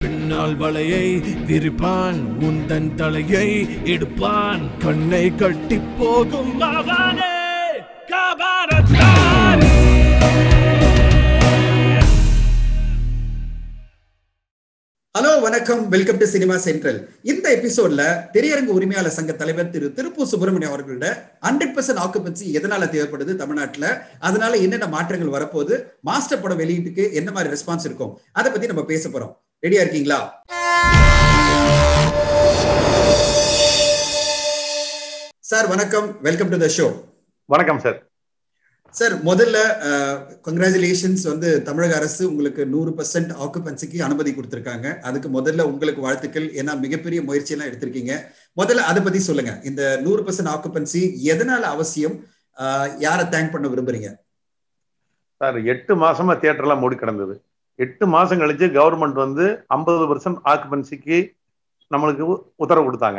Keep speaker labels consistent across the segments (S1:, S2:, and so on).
S1: பின்னால் வலையை விரிப்பான் உந்தன் தலையை எடுப்பான் கண்ணை கட்டி போகும் அவனே காபாரத்தானே
S2: ஹலோ வணக்கம் வெல்கம் டு சினிமா சென்ட்ரல் இந்த எபிசோட்ல திரையரங்கு உரிமையாளர் சங்க தலைவர் திரு திருப்பூர் சுப்பிரமணியம் அவர்களோட ஹண்ட்ரட் பர்சன்ட் ஆக்குபன்சி எதனால தேவைப்படுது தமிழ்நாட்டுல அதனால என்னென்ன மாற்றங்கள் வரப்போகுது மாஸ்டர் படம் வெளியீட்டுக்கு என்ன மாதிரி ரெஸ்பான்ஸ் இருக்கும் அதை பத்தி நம்ம பேச போறோம் ரெடியா இருக்கீங்களா சார் வணக்கம் வெல்கம் டு த ஷோ
S3: வணக்கம் சார்
S2: சார் முதல்ல கங்க்ராச்சுலேஷன்ஸ் வந்து தமிழக அரசு உங்களுக்கு நூறு பர்சன்ட் ஆக்குபன்சிக்கு அனுமதி கொடுத்துருக்காங்க அதுக்கு முதல்ல உங்களுக்கு வாழ்த்துக்கள் ஏன்னா மிகப்பெரிய முயற்சி எல்லாம் எடுத்திருக்கீங்க முதல்ல அதை பத்தி சொல்லுங்க இந்த நூறு பர்சன்ட் ஆக்குபன்சி எதனால அவசியம் அஹ், யாரை தேங்க் பண்ண விரும்புறீங்க
S3: சார் எட்டு மாசமா தியேட்டர்லாம் மூடி கிடந்தது எட்டு மாசம் கழிச்சு கவர்மெண்ட் வந்து ஐம்பது பர்சன்ட் ஆக்குபன்சிக்கு நம்மளுக்கு உ- உத்தரவு கொடுத்தாங்க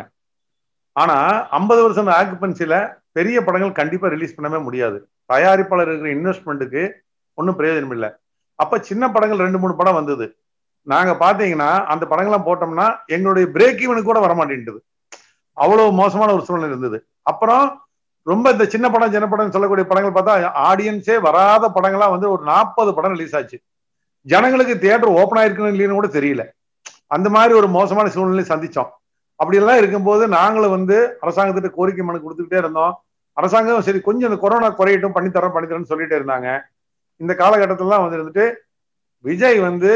S3: ஆனா ஐம்பது பர்சன்ட் ஆக்குபன்சில பெரிய படங்கள் கண்டிப்பா ரிலீஸ் பண்ணவே முடியாது தயாரிப்பாளர் இருக்கிற இன்வெஸ்ட்மெண்ட்டுக்கு ஒன்றும் பிரயோஜனம் இல்லை அப்ப சின்ன படங்கள் ரெண்டு மூணு படம் வந்தது நாங்க பாத்தீங்கன்னா அந்த படங்கள்லாம் போட்டோம்னா எங்களுடைய பிரேக் ஈவனுக்கு கூட வர மாட்டேன்ட்டுது அவ்வளவு மோசமான ஒரு சூழ்நிலை இருந்தது அப்புறம் ரொம்ப இந்த சின்ன படம் சின்ன படம் சொல்லக்கூடிய படங்கள் பார்த்தா ஆடியன்ஸே வராத படங்களா வந்து ஒரு நாற்பது படம் ரிலீஸ் ஆச்சு ஜனங்களுக்கு தியேட்டர் ஓப்பன் ஆயிருக்கணும் இல்லைன்னு கூட தெரியல அந்த மாதிரி ஒரு மோசமான சூழ்நிலை சந்திச்சோம் அப்படி எல்லாம் இருக்கும்போது நாங்களும் வந்து அரசாங்கத்திட்ட கோரிக்கை மனு கொடுத்துக்கிட்டே இருந்தோம் அரசாங்கம் சரி கொஞ்சம் இந்த கொரோனா குறையட்டும் பண்ணித்தரோம் பண்ணித்தரோம்னு சொல்லிட்டே இருந்தாங்க இந்த காலகட்டத்திலாம் வந்து இருந்துட்டு விஜய் வந்து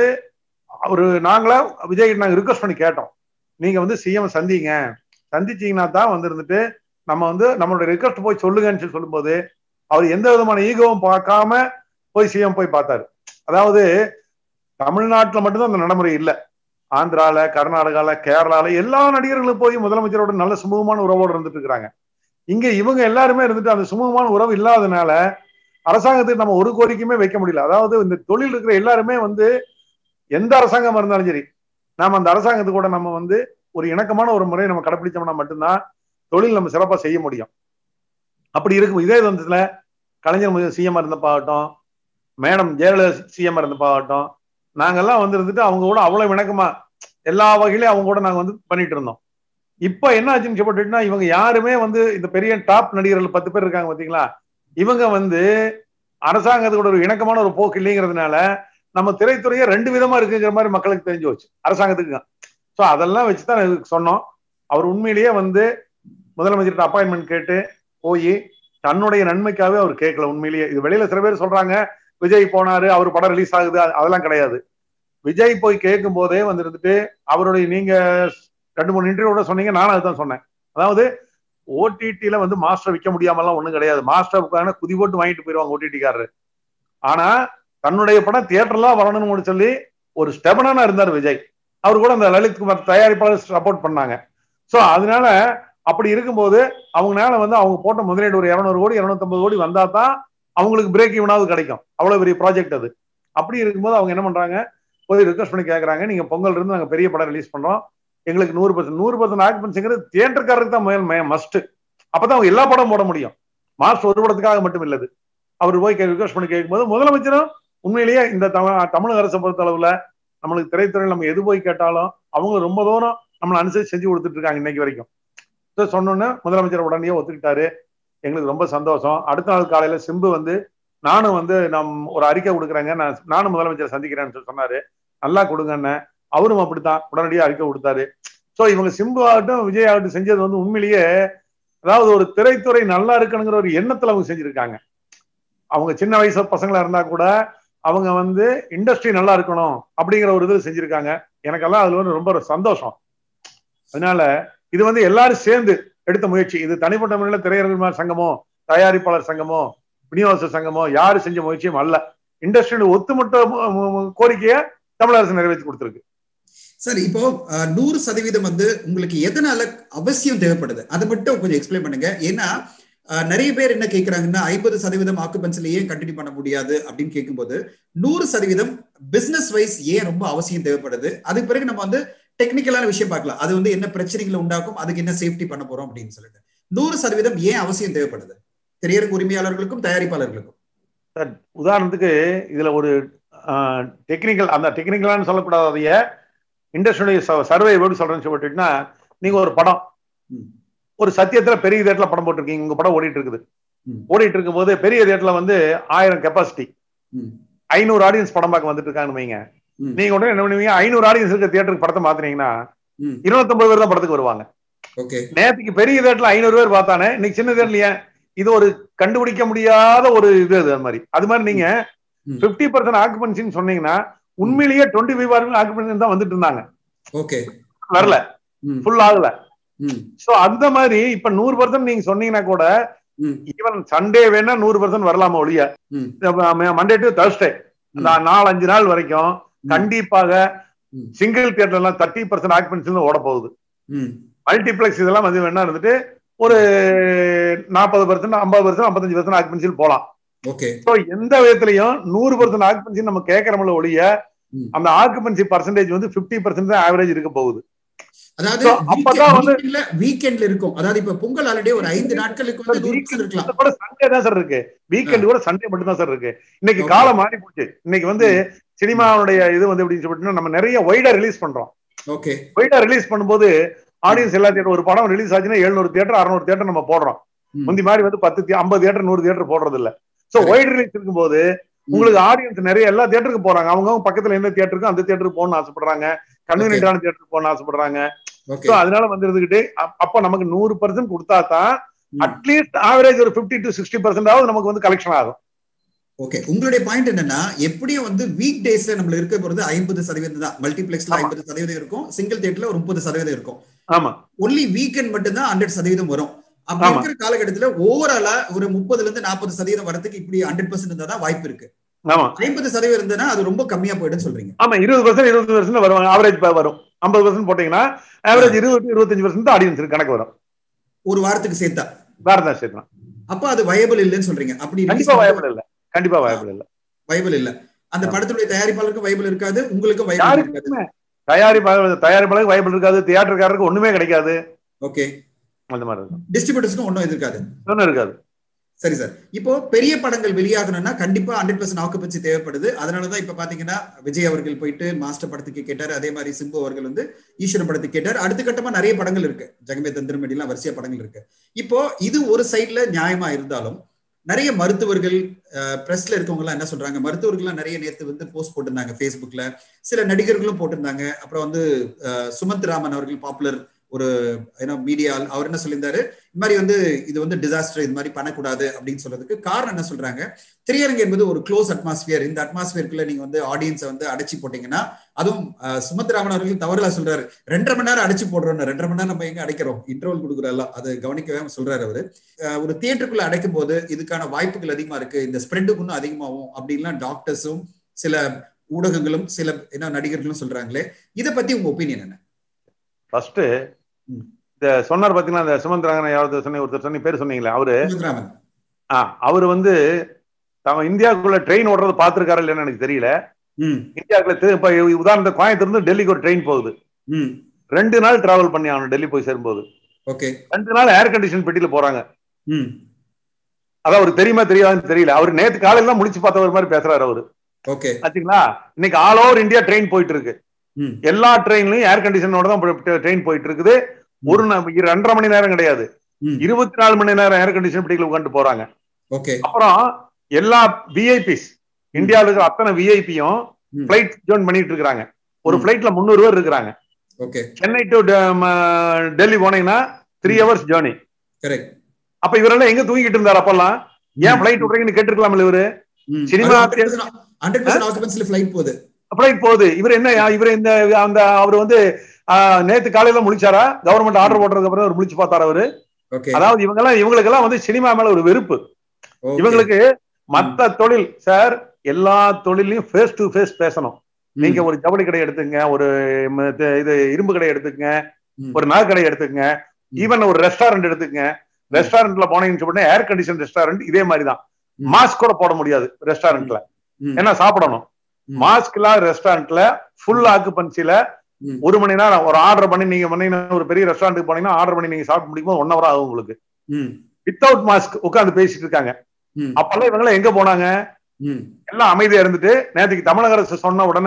S3: ஒரு நாங்களா விஜய் நாங்க ரிக்வஸ்ட் பண்ணி கேட்டோம் நீங்க வந்து சிஎம் சந்திங்க சந்திச்சீங்கன்னா தான் வந்து இருந்துட்டு நம்ம வந்து நம்மளோட ரிக்வஸ்ட் போய் சொல்லுங்கன்னு சொல்லி சொல்லும்போது அவர் எந்த விதமான ஈகோவும் பார்க்காம போய் சிஎம் போய் பார்த்தாரு அதாவது தமிழ்நாட்டுல மட்டும்தான் அந்த நடைமுறை இல்லை ஆந்திரால கர்நாடகால கேரளால எல்லா நடிகர்களும் போய் முதலமைச்சரோட நல்ல சுமூகமான உறவோடு இருந்துட்டு இருக்கிறாங்க இங்க இவங்க எல்லாருமே இருந்துட்டு அந்த சுமூகமான உறவு இல்லாதனால அரசாங்கத்துக்கு நம்ம ஒரு கோரிக்கையுமே வைக்க முடியல அதாவது இந்த தொழில் இருக்கிற எல்லாருமே வந்து எந்த அரசாங்கம் இருந்தாலும் சரி நாம அந்த அரசாங்கத்து கூட நம்ம வந்து ஒரு இணக்கமான ஒரு முறையை நம்ம கடைபிடிச்சோம்னா மட்டும்தான் தொழில் நம்ம சிறப்பா செய்ய முடியும் அப்படி இருக்கும் இதே விதத்துல கலைஞர் சிஎம் இருந்தப்பாகட்டும் மேடம் ஜெயலலிதா சிஎம் இருந்தப்பாகட்டும் நாங்கெல்லாம் வந்து இருந்துட்டு அவங்க கூட அவ்வளவு இணக்கமா எல்லா வகையிலையும் அவங்க கூட நாங்க வந்து பண்ணிட்டு இருந்தோம் இப்ப என்ன ஆச்சுன்னு சொல்லப்பட்டுன்னா இவங்க யாருமே வந்து இந்த பெரிய டாப் நடிகர்கள் பத்து பேர் இருக்காங்க பாத்தீங்களா இவங்க வந்து அரசாங்கத்தோட ஒரு இணக்கமான ஒரு போக்கு இல்லைங்கிறதுனால நம்ம திரைத்துறையே ரெண்டு விதமா இருக்குங்கிற மாதிரி மக்களுக்கு தெரிஞ்சு வச்சு அரசாங்கத்துக்கு ஸோ அதெல்லாம் வச்சுதான் இதுக்கு சொன்னோம் அவர் உண்மையிலேயே வந்து முதலமைச்சர்கிட்ட அப்பாயின்மெண்ட் கேட்டு போய் தன்னுடைய நன்மைக்காகவே அவர் கேட்கல உண்மையிலேயே இது வெளியில சில பேர் சொல்றாங்க விஜய் போனாரு அவர் படம் ரிலீஸ் ஆகுது அது- அதெல்லாம் கிடையாது விஜய் போய் கேட்கும் போதே வந்து இருந்துட்டு அவருடைய நீங்க ரெண்டு மூணு இன்டர்வியூட சொன்னீங்க நானும் அதுதான் சொன்னேன் அதாவது ஓடிடியில வந்து மாஸ்டர் விற்க முடியாமலாம் ஒண்ணும் கிடையாது மாஸ்டருக்கான குதி போட்டு வாங்கிட்டு போயிருவாங்க ஓடிடிக்காரரு ஆனா தன்னுடைய படம் தியேட்டர்லாம் வரணும்னு சொல்லி ஒரு ஸ்டெபனா இருந்தார் விஜய் அவர் கூட அந்த லலித் குமார் தயாரிப்பாளர் சப்போர்ட் பண்ணாங்க சோ அதனால அப்படி இருக்கும்போது அவங்களால வந்து அவங்க போட்ட முதலீடு ஒரு இருநூறு கோடி இருநூத்தம்பது கோடி வந்தா தான் அவங்களுக்கு பிரேக் ஈவனாவது கிடைக்கும் அவ்வளவு பெரிய ப்ராஜெக்ட் அது அப்படி இருக்கும்போது அவங்க என்ன பண்றாங்க போய் ரிக்வஸ்ட் பண்ணி கேட்கறாங்க நீங்க பொங்கல் இருந்து நாங்க பெரிய படம் ரிலீஸ் பண்றோம் எங்களுக்கு நூறு பர்சன்ட் நூறு பர்சன்ட் ஆக்குபன்சிங்கிறது தியேட்டருக்காரருக்கு தான் முதல் மஸ்ட் அப்பதான் அவங்க எல்லா படம் போட முடியும் மாஸ்டர் ஒரு படத்துக்காக மட்டும் இல்லது அவர் போய் ரிக்வஸ்ட் பண்ணி கேட்கும்போது முதலமைச்சரும் உண்மையிலேயே இந்த தமிழ் தமிழக அரசை பொறுத்த அளவுல நம்மளுக்கு திரைத்துறையில் நம்ம எது போய் கேட்டாலும் அவங்க ரொம்ப தூரம் நம்மளை அனுசரிச்சு செஞ்சு கொடுத்துட்டு இருக்காங்க இன்னைக்கு வரைக்கும் ஸோ சொன்னோன்னே முதலமைச்சர் உடனே ஒத்துக்கிட்டாரு எங்களுக்கு ரொம்ப சந்தோஷம் அடுத்த நாள் காலையில சிம்பு வந்து நானும் வந்து நம் ஒரு அறிக்கை கொடுக்குறேங்க நான் நானும் முதலமைச்சரை சந்திக்கிறேன்னு சொல்லி சொன்னாரு நல்லா கொடுங்கன்னு அவரும் அப்படித்தான் உடனடியாக அறிக்கை கொடுத்தாரு ஸோ இவங்க சிம்பு ஆகட்டும் விஜய் ஆகட்டும் செஞ்சது வந்து உண்மையிலேயே அதாவது ஒரு திரைத்துறை நல்லா இருக்கணுங்கிற ஒரு எண்ணத்துல அவங்க செஞ்சிருக்காங்க அவங்க சின்ன வயசு பசங்களா இருந்தா கூட அவங்க வந்து இண்டஸ்ட்ரி நல்லா இருக்கணும் அப்படிங்கிற ஒரு இது செஞ்சிருக்காங்க எனக்கெல்லாம் அதுல வந்து ரொம்ப ஒரு சந்தோஷம் அதனால இது வந்து எல்லாரும் சேர்ந்து எடுத்த முயற்சி இது தனிப்பட்ட முறையில் திரையரங்கு சங்கமோ தயாரிப்பாளர் சங்கமோ விநியோக சங்கமோ யாரு செஞ்ச முயற்சியும் அல்ல இண்டஸ்ட்ரியோட ஒத்துமொத்த மு- மு- மு- கோரிக்கையை தமிழக அரசு நிறைவேற்றி கொடுத்திருக்கு
S2: சார் இப்போ அஹ், நூறு சதவீதம் வந்து உங்களுக்கு எதனால அவசியம் தேவைப்படுது அதை மட்டும் கொஞ்சம் எக்ஸ்பிளைன் பண்ணுங்க ஏன்னா அஹ், நிறைய பேர் என்ன கேட்கறாங்கன்னா ஐம்பது சதவீதம் ஆக்குபன்சில ஏன் கண்டினியூ பண்ண முடியாது அப்படின்னு கேட்கும்போது நூறு சதவீதம் பிசினஸ் வைஸ் ஏன் ரொம்ப அவசியம் தேவைப்படுது அதுக்கு பிறகு நம்ம வந்து டெக்னிக்கலான விஷயம் பார்க்கலாம் அது வந்து என்ன பிரச்சனைகளை உண்டாக்கும் அதுக்கு என்ன சேஃப்டி பண்ண போறோம் அப்படின்னு சொல்லிட்டு நூறு சதவீதம் ஏன் அவசியம் தேவைப்படுது திரையரங்கு உரிமையாளர்களுக்கும் தயாரிப்பாளர்களுக்கும்
S3: உதாரணத்துக்கு இதுல ஒரு டெக்னிக்கல் அந்த டெக்னிக்கலான்னு சொல்லக்கூடாதைய இண்டஸ்ட்ரியுடைய சர்வே எப்படி சொல்றேன்னு சொல்லிட்டுன்னா நீங்க ஒரு படம்
S2: ம்.
S3: ஒரு சத்தியத்துல பெரிய தேட்டர்ல படம் போட்டிருக்கீங்க உங்க படம் ஓடிட்டு இருக்குது
S2: ம்.
S3: ஓடிட்டு இருக்கும்போது பெரிய தேட்டர்ல வந்து ஆயிரம் கெப்பாசிட்டி
S2: ம்.
S3: ஐநூறு ஆடியன்ஸ் படம் பார்க்க வந்துட்டு இருக்காங்கன்னு வைங்க
S2: ம்.
S3: நீங்க உடனே என்ன பண்ணுவீங்க ஐநூறு ஆடியன்ஸ் இருக்க தியேட்டருக்கு படத்தை மாத்துனீங்கன்னா
S2: ம்.
S3: இருநூத்தம்பது பேர் தான் படத்துக்கு வருவாங்க
S2: ஓகே
S3: நேத்துக்கு பெரிய தேட்டர்ல ஐநூறு பேர் பார்த்தானே இன்னைக்கு சின்ன தேட்டர்ல ஏன் இது ஒரு கண்டுபிடிக்க முடியாத ஒரு இது அது அது மாதிரி அது மாதிரி நீங்க
S2: ம்.
S3: பிப்டி பர்சன்ட் ஆக்குபன்சின்னு சொன்னீங்கன்னா உண்மையிலேயே டுவெண்ட்டி ஃபைவ் பர்சன்ட் ஆக்குபன்சி தான் வந்துட்டு இருந்தாங்க
S2: ஓகே
S3: வரல
S2: ம்.
S3: ஃபுல் ஆகல
S2: ம்.
S3: சோ அந்த மாதிரி இப்ப நூறு பர்சன்ட் நீங்க சொன்னீங்கன்னா கூட
S2: ம்.
S3: ஈவன் சண்டே வேணா நூறு பர்சன்ட் வரலாமா ஒழிய
S2: ம்.
S3: மண்டே டு தர்ஸ்டே
S2: ம்.
S3: நாலு அஞ்சு நாள் வரைக்கும் கண்டிப்பாக
S2: ம்.
S3: சிங்கிள் தியேட்டர் எல்லாம் தேர்ட்டி பர்சன்ட் ஆக்குபன்சி ஓட போகுது
S2: ம்.
S3: மல்டிப்ளெக்ஸ் இதெல்லாம் வந்து வேணா இருந்துட்டு ஒரு நாற்பது பர்சன்ட் ஐம்பது பர்சன்ட் ஐம்பத்தஞ்சு பர்சன்ட் ஆக்குபன்சியில் போலாம்
S2: ஓகே
S3: ஸோ எந்த விதத்திலையும் நூறு பர்சன்ட் ஆக்குபன்சி நம்ம கேட்கறோம்ல ஒழிய
S2: ம்.
S3: அந்த ஆக்குபன்சி பர்சன்டேஜ் வந்து 50% பர்சன்ட் தான் ஆவரேஜ் இருக்க போகுது
S2: அதாவது
S3: So, அப்பதான் வந்து-
S2: வீக்கெண்ட்ல வீக்கெண்ட்ல இருக்கும் அதாவது இப்ப பொங்கல் ஹாலிடே ஒரு ஐந்து நாட்களுக்கு வந்து நூறு percent இருக்கலாம்
S3: இது கூட சண்டே தான் சார் இருக்கு வீக்கெண்ட் கூட சண்டே மட்டும் தான் சார் இருக்கு இன்னைக்கு
S2: Okay.
S3: காலம் மாறி போச்சு இன்னைக்கு வந்து சினிமாவுடைய இது வந்து எப்படின்னு சொல்லிட்டு நம்ம நிறைய ஒய்டா ரிலீஸ் பண்றோம்
S2: ஓகே
S3: ஒய்டா ரிலீஸ் பண்ணும்போது ஆடியன்ஸ் எல்லா தியேட்டர் ஒரு படம் ரிலீஸ் ஆச்சுன்னா எழுநூறு தியேட்டர் அறுநூறு தியேட்டர் நம்ம போடுறோம்
S2: ம்.
S3: முந்தி மாதிரி வந்து பத்து thi- ஐம்பது தியேட்டர் நூறு தியேட்டர் போடுறது இல்ல சோ
S2: Correct.
S3: ஒய்ட் ரிலீஸ் இருக்கும்போது உங்களுக்கு ஆடியன்ஸ் நிறைய எல்லா தியேட்டருக்கு போறாங்க அவங்க பக்கத்துல எந்த தியேட்டருக்கும் அந்த தியேட்டருக்கு போகணும்னு ஆசைப்படுறாங்க கன்வீனியன்டான தியேட்டருக்கு போகணும்னு ஆசைப்படுறாங்க
S2: ஓகே
S3: சோ அதனால வந்து இருந்துகிட்டு அப்- அப்ப நமக்கு நூறு பர்சன்ட் கொடுத்தா தான்
S2: ம்.
S3: அட்லீஸ்ட் ஆவரேஜ் ஒரு 50 டு சிக்ஸ்டி பர்சன்டாவது நமக்கு வந்து கலெக்ஷன் ஆகும்
S2: ஓகே உங்களுடைய பாயிண்ட் என்னன்னா எப்படியும் வந்து வீக் டேஸ்ல நம்மள இருக்க போறது ஐம்பது சதவீதம் தான் மல்டிபிளெக்ஸ்ல
S3: ஆமா.
S2: ஐம்பது சதவீதம் இருக்கும் சிங்கிள் தியேட்டர்ல ஒரு முப்பது சதவீதம் இருக்கும்
S3: ஆமா
S2: ஒன்லி வீக்கெண்ட் மட்டும் தான் ஹண்ட்ரட் சதவீதம் வரும் அப்படி
S3: ஆமா.
S2: இருக்கிற காலகட்டத்துல ஓவராலா ஒரு முப்பதுல இருந்து நாற்பது சதவீதம் வரதுக்கு இப்படி ஹண்ட்ரட் பர்சன்ட் இருந்தா தான் வாய்ப்பு இருக்கு
S3: ஆமா
S2: ஐம்பது சதவீதம் இருந்ததுன்னா அது ரொம்ப கம்மியா போயிடுன்னு சொல்றீங்க
S3: ஆமா இருபது பர்சன்ட் இருபது பர்சன்ட் வரும் ஆவரேஜ் வரும் ஐம்பது பர்சன்ட் போட்டீங்கன்னா ஆவரேஜ் இருபது இருபத்தஞ்சு பர்சன்ட் ஆடியன்ஸ் கணக்கு வரும்
S2: ஒரு வாரத்துக்கு சேர்த்தா
S3: வேற தான் சேர்க்கலாம்
S2: அப்ப அது வயபிள் இல்லைன்னு சொல்றீங்க அப்படி
S3: கண்டிப்பா வயபிள் இல்ல கண்டிப்பா வயபிள் இல்ல
S2: வயபிள் இல்ல அந்த
S3: ஆமா.
S2: படத்துடைய தயாரிப்பாளருக்கும் வயபிள் இருக்காது உங்களுக்கும் வயபிள் இருக்காது
S3: யாருக்குமே தயாரிப்பாளர் தயாரிப்பாளருக்கு வயபிள் இருக்காது தியேட்டருக்காரருக்கு ஒண்ணுமே கிடைக்காது
S2: ஓகே
S3: அந்த மாதிரி இருக்கும்
S2: டிஸ்ட்ரிபியூட்டர்ஸ்க்கும் ஒன்றும் இருக்காது
S3: ஒன்றும் இருக்காது
S2: சரி சார் இப்போ பெரிய படங்கள் வெளியாகணும்னா கண்டிப்பா ஹண்ட்ரட் பர்சன்ட் ஆக்குபன்சி தேவைப்படுது அதனாலதான் இப்ப பாத்தீங்கன்னா விஜய் அவர்கள் போயிட்டு மாஸ்டர் படத்துக்கு கேட்டாரு அதே மாதிரி சிம்பு அவர்கள் வந்து ஈஸ்வரன் படத்துக்கு கேட்டார் அடுத்த கட்டமா நிறைய படங்கள் இருக்கு ஜெகமே தந்திரமடி எல்லாம் வரிசையா படங்கள் இருக்கு இப்போ இது ஒரு சைட்ல நியாயமா இருந்தாலும் நிறைய மருத்துவர்கள் பிரஸ்ல இருக்கவங்க எல்லாம் என்ன சொல்றாங்க மருத்துவர்கள் நிறைய நேத்து வந்து போஸ்ட் போட்டிருந்தாங்க Facebookல சில நடிகர்களும் போட்டிருந்தாங்க அப்புறம் வந்து அஹ், சுமந்த் ராமன் அவர்கள் பாப்புலர் ஒரு ஏன்னா மீடியா அவர் என்ன சொல்லியிருந்தாரு இந்த மாதிரி வந்து இது வந்து டிசாஸ்டர் இது மாதிரி பண்ணக்கூடாது அப்படின்னு சொல்றதுக்கு காரணம் என்ன சொல்றாங்க திரையரங்கு என்பது ஒரு க்ளோஸ் அட்மாஸ்பியர் இந்த அட்மாஸ்பியருக்குள்ள நீங்க வந்து ஆடியன்ஸை வந்து அடைச்சி போட்டீங்கன்னா அதுவும் அஹ், சுமத்ராமன் அவர்கள் தவறுல சொல்றாரு ரெண்டரை மணி நேரம் அடைச்சு போடுறோம் ரெண்டரை மணி நேரம் நம்ம எங்க அடைக்கிறோம் இன்டர்வல் கொடுக்குறோம் எல்லாம் அது கவனிக்கவே சொல்றாரு அவரு அஹ், ஒரு தியேட்டருக்குள்ள அடைக்கும் போது இதுக்கான வாய்ப்புகள் அதிகமா இருக்கு இந்த ஸ்ப்ரெட்டுக்கு இன்னும் அதிகமாகும் அப்படின்லாம் டாக்டர்ஸும் சில ஊடகங்களும் சில என்ன நடிகர்களும் சொல்றாங்களே இதை பத்தி உங்க ஒப்பீனியன் என்ன
S3: ஃபர்ஸ்ட்
S2: ம்.
S3: இந்த சொன்னார் பாத்தீங்கன்னா இந்த சுமந்திரங்கன் யாராவது சொன்ன ஒருத்தர் சொன்ன பேர் சொன்னீங்களே அவரு
S2: சுமத்ராமன்
S3: ஆ, அவரு வந்து தம் இந்தியாவுக்குள்ள ட்ரெயின் ஓடுறது பாத்துருக்காரு இல்லைன்னு எனக்கு தெரியல
S2: ம்
S3: இந்தியாவுக்குள்ள திரு- இப்ப உதாரணத்துக்கு கோயம்புத்தூர் இருந்து டெல்லிக்கு ஒரு ட்ரெயின் போகுது
S2: ம்
S3: ரெண்டு நாள் டிராவல் பண்ணி ஆகணும் டெல்லி போய் சேரும்போது
S2: ஓகே
S3: ரெண்டு நாள் ஏர் கண்டிஷன் பெட்டியில போறாங்க
S2: ம்
S3: அதான் அவருக்கு தெரியுமா தெரியாதுன்னு தெரியல அவர் நேத்து காலையில தான் முடிச்சு பார்த்தவர் மாதிரி பேசுறாரு அவரு
S2: ஓகே
S3: பாத்தீங்களா இன்னைக்கு ஆல் ஓவர் இந்தியா ட்ரெயின் போயிட்டு இருக்கு
S2: ம்
S3: எல்லா ட்ரெயின்லயும் ஏர் கண்டிஷனோட தான் ட்ரெயின் போயிட்டு இருக்குது ஒரு ந- இரு- ரெண்டரை மணி நேரம் கிடையாது
S2: ம்
S3: இருபத்தி நாலு மணி நேரம் ஏர் கண்டிஷன் பெட்டியில உட்காந்து போறாங்க
S2: ஓகே
S3: அப்புறம் எல்லா விஐபிஸ் இந்தியாவில் இருக்கிற அத்தனை விஐபியும்
S2: ம்.
S3: பிளைட் ஜோன் பண்ணிட்டு இருக்காங்க ஒரு
S2: ம்.
S3: பிளைட்ல முந்நூறு பேர் இருக்கிறாங்க
S2: ஓகே
S3: சென்னை டு டெல்லி போனீங்கன்னா த்ரீ ஹவர்ஸ் ஜேர்னி
S2: கரெக்ட்
S3: அப்ப இவரெல்லாம் எங்க தூங்கிட்டு இருந்தார் அப்பெல்லாம் ஏன் பிளைட் விடுறீங்கன்னு கேட்டிருக்கலாம்ல இவரு சினிமா
S2: ஹண்ட்ரட் பர்சன்ட் ஆக்குபன்சில ஃபிளைட் போகுது
S3: பிளைட் போகுது இவர் என்ன இவர் இந்த அந்த அவர் வந்து ஆஹ், நேத்து காலையில முழிச்சாரா கவர்மெண்ட் ஆர்டர் போட்டதுக்கு அப்புறம் அவர் முழிச்சு பார்த்தாரு அவரு
S2: ஓகே
S3: அதாவது இவங்க எல்லாம் இவங்களுக்கு எல்லாம் வந்து சினிமா மேல ஒரு வெறுப்பு இவங்களுக்கு மத்த தொழில் சார் எல்லா தொழிலையும் ஃபேஸ் டு ஃபேஸ் பேசணும் நீங்க ஒரு ஜவுளி கடை எடுத்துங்க ஒரு ம- த- இது இரும்பு கடை எடுத்துக்கங்க
S2: ம்.
S3: ஒரு நகை கடை எடுத்துக்கங்க ஈவன் ஒரு ரெஸ்டாரண்ட் எடுத்துக்கங்க ரெஸ்டாரண்ட்ல போனீங்கன்னு சொல்லிட்டு ஏர் கண்டிஷன் ரெஸ்டாரண்ட் இதே மாதிரி தான்
S2: ம்.
S3: மாஸ்க் கூட போட முடியாது ரெஸ்டாரண்ட்ல ஏன்னா சாப்பிடணும்
S2: ம்.
S3: மாஸ்க் இல்லாத ரெஸ்டாரண்ட்ல ஃபுல் ஆக்குபன்சில
S2: ம்.
S3: ஒரு மணி நேரம் ஒரு ஆர்டர் பண்ணி நீங்க பண்ணீங்கன்னா ஒரு பெரிய ரெஸ்டாரண்ட்டுக்கு போனீங்கன்னா ஆர்டர் பண்ணி நீங்க சாப்பிட்டு முடிக்கும் ஒன் ஹவர் ஆகும் உங்களுக்கு வித்தவுட் மாஸ்க் உட்காந்து பேசிட்டு இருக்காங்க அப்பெல்லாம் இவங்க எல்லாம் எங்க போனாங்க எல்லாம் அமைதியா இருந்துட்டு நேற்றுக்கு தமிழக அரசு சொன்ன உடனே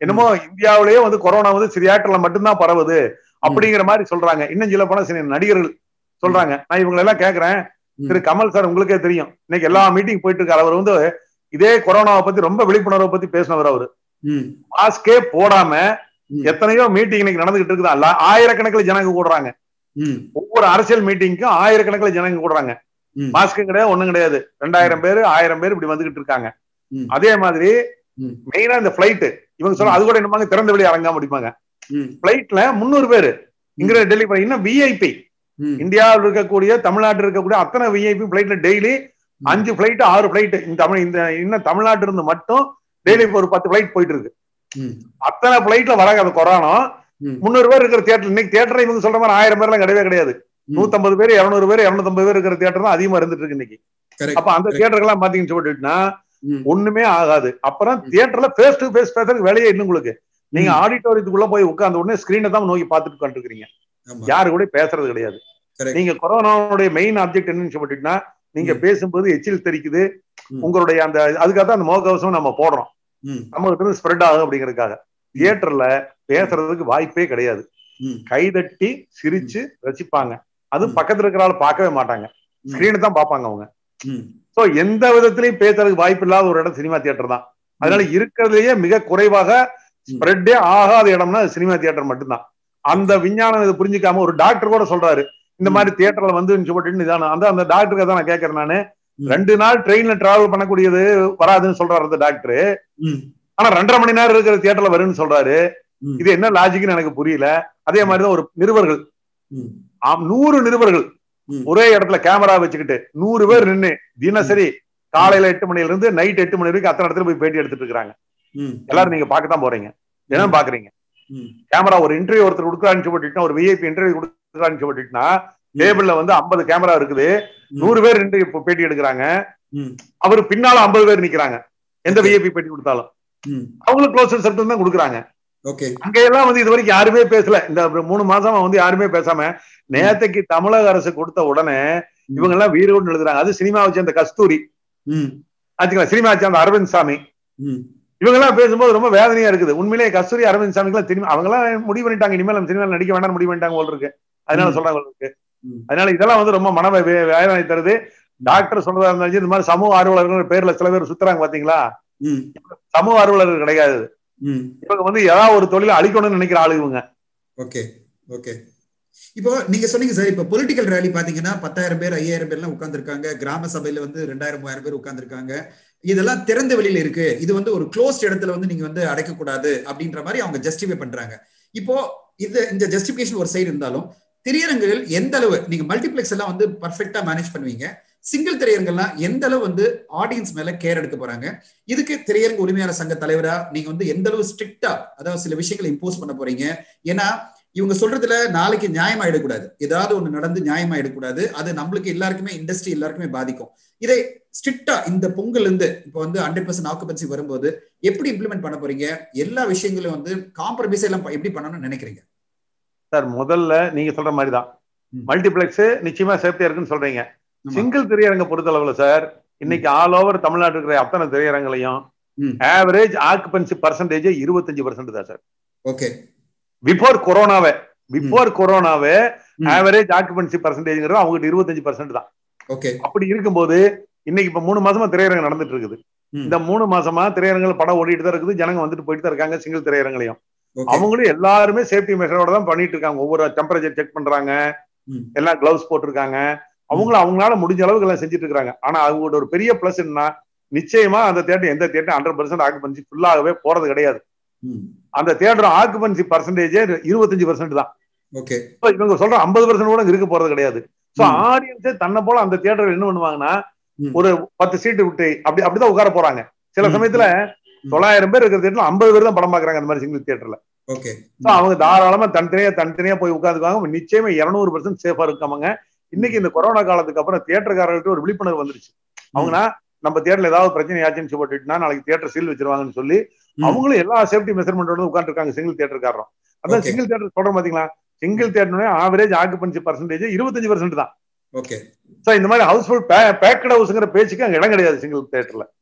S3: என்னமோ இந்தியாவிலேயே வந்து கொரோனா வந்து சிரியாட்டில மட்டும்தான் பரவுது அப்படிங்கிற மாதிரி சொல்றாங்க இன்னும் சொல்ல போனா சில நடிகர்கள் சொல்றாங்க நான் இவங்களை எல்லாம் கேக்குறேன்
S2: ம்.
S3: திரு கமல் சார் உங்களுக்கே தெரியும் இன்னைக்கு எல்லா மீட்டிங் போயிட்டு இருக்காரு அவர் வந்து இதே கொரோனாவை பத்தி ரொம்ப விழிப்புணர்வை பத்தி பேசினவர் அவரு
S2: ம்,
S3: மாஸ்கே போடாம
S2: ம்.
S3: எத்தனையோ மீட்டிங் இன்னைக்கு நடந்துகிட்டு இருக்குது அல்ல ஆயிரக்கணக்கில் ஜனங்க கூடுறாங்க
S2: ம்,
S3: ஒவ்வொரு அரசியல் மீட்டிங்க்கும் ஆயிரக்கணக்கில் ஜனங்க கூடுறாங்க
S2: ம்.
S3: மாஸ்க்கும் கிடையாது ஒண்ணும் கிடையாது ரெண்டாயிரம் பேர் ஆயிரம் பேர் இப்படி வந்துகிட்டு இருக்காங்க
S2: ம்.
S3: அதே மாதிரி
S2: ம்.
S3: மெயினா இந்த பிளைட் இவங்க சொல்ல அது கூட என்னமாங்க திறந்த வெளி அரங்கா முடிப்பாங்க
S2: ம்,
S3: பிளைட்ல முந்நூறு பேர் இங்க டெல்லி இன்னும் விஐபி
S2: ம்.
S3: இந்தியாவில் இருக்கக்கூடிய தமிழ்நாட்டில் இருக்கக்கூடிய அத்தனை விஐபி பிளைட்ல டெய்லி அஞ்சு பிளைட் ஆறு பிளைட் இந்த தமிழ் இந்த இன்னும் தமிழ்நாட்டில இருந்து மட்டும் டெய்லி ஒரு பத்து பிளைட் போயிட்டு இருக்கு
S2: ம்,
S3: அத்தனை பிளைட்ல வராங்க அந்த கொரோனா
S2: ம்.
S3: முந்நூறு பேர் இருக்கிற தியேட்டர் இன்னைக்கு தியேட்டர் இவங்க சொல்ற மாதிரி ஆயிரம் பேர்லாம் கிடையவே கிடையாது
S2: ம்.
S3: நூத்தம்பது பேர் இருநூறு பேர் இருநூத்தம்பது பேர் இருக்கிற தியேட்டர் தான் அதிகமா இருந்துட்டு இருக்கு இன்னைக்கு
S2: Correct.
S3: அப்ப அந்த தியேட்டருக்கு எல்லாம் பாத்தீங்கன்னு சொல்லிட்டுனா
S2: ம்.
S3: ஒண்ணுமே ஆகாது அப்புறம் தியேட்டர்ல ஃபேஸ் டு ஃபேஸ் பேசுறதுக்கு வேலையே இல்லை உங்களுக்கு நீங்க
S2: ம்.
S3: ஆடிட்டோரியத்துக்குள்ள போய் உட்கார்ந்த உடனே ஸ்கிரீனை தான் நோக்கி பார்த்துட்டு உட்காந்துருக்கீங்க
S2: ஆமா.
S3: யாரு கூட பேசுறது கிடையாது
S2: Correct.
S3: நீங்க கொரோனாவுடைய மெயின் ஆப்ஜெக்ட் என்னன்னு சொல்லிட்டுனா நீங்க
S2: ம்.
S3: பேசும்போது எச்சில் தெரிக்குது
S2: ம்.
S3: உங்களுடைய அந்த அதுக்காக தான் அந்த முகக்கவசம் நம்ம போடுறோம்
S2: ம்,
S3: நம்ம கிட்ட இருந்து ஸ்ப்ரெட் ஆகும் அப்படிங்கறதுக்காக தியேட்டர்ல பேசுறதுக்கு வாய்ப்பே கிடையாது
S2: ம்,
S3: கைதட்டி சிரிச்சு ரசிப்பாங்க அது
S2: ம்.
S3: பக்கத்துல இருக்கிற ஆள் பார்க்கவே மாட்டாங்க
S2: ம்.
S3: ஸ்கிரீனை தான் பார்ப்பாங்க அவங்க
S2: ம்,
S3: சோ எந்த விதத்திலையும் பேசுறதுக்கு வாய்ப்பு இல்லாத ஒரு இடம் சினிமா தியேட்டர் தான் அதனால இருக்கிறதுலயே மிக குறைவாக ஸ்ப்ரெட்டே ஆகாத இடம்னா அது சினிமா தியேட்டர் மட்டும்தான் அந்த விஞ்ஞானம் இதை புரிஞ்சுக்காம ஒரு டாக்டர் கூட சொல்றாரு இந்த மாதிரி தியேட்டர்ல வந்து சொல்லிட்டு இதான அந்த அந்த டாக்டருக்கு தான் நான் கேட்கறேன் நானு
S2: ம்.
S3: ரெண்டு நாள் ட்ரெயின்ல டிராவல் பண்ணக்கூடியது வராதுன்னு சொல்றாரு அந்த டாக்டர்
S2: ம்,
S3: ஆனா ரெண்டரை மணி நேரம் இருக்கிற தியேட்டர்ல வரும்னு சொல்றாரு
S2: ம்.
S3: இது என்ன லாஜிக்னு எனக்கு புரியல அதே மாதிரிதான் ஒரு நிருபர்கள்
S2: ம்,
S3: ஆம், நூறு நிருபர்கள்
S2: ம்.
S3: ஒரே இடத்துல கேமரா வச்சுக்கிட்டு நூறு பேர் நின்னு தினசரி காலையில எட்டு மணில இருந்து நைட் எட்டு மணி வரைக்கும் அத்தனை இடத்துல போய் பேட்டி எடுத்துட்டு இருக்காங்க
S2: ம்,
S3: எல்லாரும் நீங்க பார்க்கத்தான் போறீங்க தினம் பாக்குறீங்க
S2: ம்,
S3: கேமரா ஒரு இன்டர்வியூ ஒருத்தர் கொடுக்குறான்னு சொல்லிட்டுனா ஒரு விஐபி இன்டர்வியூ கொடுக்குறான்னு சொல்லிட்டுனா டேபிள்ல வந்து ஐம்பது கேமரா இருக்குது நூறு பேர் நின்று இப்ப பேட்டி எடுக்கிறாங்க
S2: ம்,
S3: அவர் பின்னால ஐம்பது பேர் நிக்கிறாங்க எந்த
S2: Okay.
S3: விஐபி பேட்டி கொடுத்தாலும்
S2: ம்.
S3: அவங்களுக்கு க்ளோஸ் சப்டம் தான் கொடுக்குறாங்க
S2: ஓகே
S3: அங்க எல்லாம் வந்து இது வரைக்கும் யாருமே பேசல இந்த மூணு மாசமா வந்து யாருமே பேசாம நேத்தைக்கு தமிழக அரசு கொடுத்த உடனே இவங்க எல்லாம் வீரோடு எழுதுறாங்க அது சினிமா வச்சு அந்த கஸ்தூரி
S2: ம்,
S3: ஆச்சுங்களா சினிமா வச்சு அந்த அரவிந்த் சாமி
S2: ம்,
S3: இவங்க எல்லாம் பேசும்போது ரொம்ப வேதனையா இருக்குது உண்மையிலேயே கஸ்தூரி அரவிந்த் சாமிக்கு எல்லாம் திரும்பி அவங்க எல்லாம் முடிவு பண்ணிட்டாங்க இனிமேல் நம்ம சினிமாவில் நடிக்க வேண்டாம்னு முடிவு பண்ணிட்டாங்க போல இருக்கு அதனால
S2: ம்.
S3: சொல்றாங்க போல இருக்கு
S2: ம்.
S3: அதனால இதெல்லாம் வந்து ரொம்ப மன வே- வேதனை தருது டாக்டர் சொல்றதா இருந்தாலும் சரி, இந்த மாதிரி சமூக ஆர்வலர்கள் பேர்ல சில பேர் சுத்துறாங்க பாத்தீங்களா
S2: ம்,
S3: சமூக ஆர்வலர்கள் கிடையாது
S2: ம்.
S3: இவங்க வந்து ஏதாவது ஒரு தொழிலை அழிக்கணும்னு நினைக்கிற ஆளு இவங்க
S2: ஓகே ஓகே இப்போ நீங்க சொன்னீங்க சார் இப்போ பொலிட்டிக்கல் ரேலி பாத்தீங்கன்னா பத்தாயிரம் பேர் ஐயாயிரம் பேர்லாம் உட்கார்ந்துருக்காங்க கிராம சபையில வந்து ரெண்டாயிரம் மூவாயிரம் பேர் உட்கார்ந்துருக்காங்க இதெல்லாம் திறந்த வெளியில இருக்கு இது வந்து ஒரு க்ளோஸ்ட் இடத்துல வந்து நீங்க வந்து அடைக்கக்கூடாது அப்படின்ற மாதிரி அவங்க ஜஸ்டிஃபை பண்றாங்க இப்போ இது இந்த ஜஸ்டிபிகேஷன் ஒரு சைடு இருந்தாலும் திரையரங்குகள் எந்த அளவு நீங்க மல்டிபிளெக்ஸ் எல்லாம் வந்து பர்ஃபெக்டா மேனேஜ் பண்ணுவீங்க சிங்கிள் திரையரங்கெல்லாம் எந்த அளவு வந்து ஆடியன்ஸ் மேல கேர் எடுக்க போறாங்க இதுக்கு திரையரங்கு உரிமையாளர் சங்க தலைவரா நீங்க வந்து எந்த அளவு ஸ்ட்ரிக்டா அதாவது சில விஷயங்களை இம்போஸ் பண்ண போறீங்க ஏன்னா இவங்க சொல்றதுல நாளைக்கு நியாயமாயிடக்கூடாது ஏதாவது ஒண்ணு நடந்து நியாயமாயிடக்கூடாது அது நம்மளுக்கு எல்லாருக்குமே இண்டஸ்ட்ரி எல்லாருக்குமே பாதிக்கும் இதை ஸ்ட்ரிக்டா இந்த பொங்கல் இருந்து இப்போ வந்து ஹண்ட்ரட் பர்சன்ட் ஆக்குபன்சி வரும்போது எப்படி இம்ப்ளிமெண்ட் பண்ண போறீங்க எல்லா விஷயங்களும் வந்து காம்ப்ரமைஸ் எல்லாம் எப்படி பண்ணணும்னு நினைக்கிறீங்க
S3: சார் முதல்ல நீங்க சொல்ற மாதிரி தான்
S2: ம்.
S3: மல்டிபிளெக்ஸ் நிச்சயமா சேஃப்டியா இருக்குன்னு சொல்றீங்க
S2: ஆமா.
S3: சிங்கிள் திரையரங்க பொறுத்தளவுல சார் இன்னைக்கு ஆல் ஓவர் தமிழ்நாடு இருக்கிற அத்தனை திரையரங்களையும்
S2: ம்.
S3: ஆவரேஜ் ஆக்குபன்சி பர்சன்டேஜ் இருபத்தஞ்சு பர்சன்ட் தான் சார்
S2: ஓகே
S3: பிஃபோர் கொரோனாவே பிஃபோர் கொரோனாவே
S2: ம்.
S3: ஆவரேஜ் ஆக்குபன்சி பர்சன்டேஜ்ங்கிறது அவங்களுக்கு இருபத்தஞ்சு பர்சன்ட் தான்
S2: ஓகே
S3: அப்படி இருக்கும்போது இன்னைக்கு இப்ப மூணு மாசமா திரையரங்கம் நடந்துட்டு இருக்குது
S2: ம்.
S3: இந்த மூணு மாசமா திரையரங்கில் படம் ஓடிட்டு தான் இருக்குது ஜனங்க வந்துட்டு போயிட்டு தான் இருக்காங்க சிங்கிள் திரையரங்களையும்
S2: ஓகே
S3: அவங்களும் எல்லாருமே சேஃப்டி மெஷரோட தான் பண்ணிட்டு இருக்காங்க ஒவ்வொரு டெம்பரேச்சர் செக் பண்றாங்க
S2: ம்.
S3: எல்லாம் கிளவுஸ் போட்டிருக்காங்க அவங்களும் அவங்களால முடிஞ்ச அளவுக்கு எல்லாம் செஞ்சுட்டு இருக்காங்க ஆனா அவங்களோட ஒரு பெரிய பிளஸ் என்ன நிச்சயமா அந்த தேட்டர் எந்த தேட்டர் ஹண்ட்ரட் பர்சன்ட் ஆக்குபன்சி ஃபுல்லாகவே போறது கிடையாது
S2: ம்.
S3: அந்த தேட்டர் ஆக்குபன்சி பர்சன்டேஜ் இருபத்தஞ்சு பர்சன்ட் தான்
S2: ஓகே
S3: So, இவங்க சொல்ற ஐம்பது பர்சன்ட் கூட இருக்க போறது கிடையாது சோ
S2: ம்.
S3: ஆடியன்ஸே தன்னை போல அந்த தியேட்டர் என்ன பண்ணுவாங்கன்னா
S2: ம்.
S3: ஒரு பத்து சீட்டு விட்டு அப்படி அப்படிதான் உட்கார போறாங்க சில
S2: ம்.
S3: சமயத்துல
S2: ம்.
S3: தொள்ளாயிரம் பேர் இருக்கிற தியேட்டர்ல ஐம்பது பேர் தான் படம் பாக்குறாங்க அந்த மாதிரி சிங்கிள் தியேட்டர்ல
S2: ஓகே
S3: So, அவங்க தாராளமா தனித்தனியா தனித்தனியா போய் உட்காந்துக்குவாங்க நிச்சயமா இருநூறு பர்சன்ட் சேஃபா இருக்காங்க இன்னைக்கு இந்த கொரோனா காலத்துக்கு அப்புறம் தியேட்டர்காரர்கள்ட்ட ஒரு விழிப்புணர்வு வந்துருச்சு அவங்கன்னா நம்ம தியேட்டர்ல ஏதாவது பிரச்சனை ஆச்சுன்னு போட்டுட்டுனா நாளைக்கு தியேட்டர் சீல் வச்சிருவாங்கன்னு சொல்லி
S2: ம்.
S3: அவங்களும் எல்லா சேஃப்டி மெஷர்மெண்டோட உட்காந்துருக்காங்க சிங்கிள் தியேட்டர்காரரும் அதான்
S2: Okay.
S3: சிங்கிள் தியேட்டர் சொல்றோம் பாத்தீங்களா single theatre average occupancy percentage இருபத்தஞ்சு பர்சன்ட் தான்
S2: ஓகே
S3: சோ இந்த மாதிரி ஹவுஸ்ஃபுல் பேக்கட் ஹவுஸ்ங்கிற பேச்சுக்கு அங்க இடம் கிடையாது சிங்கிள் தியேட்டர்ல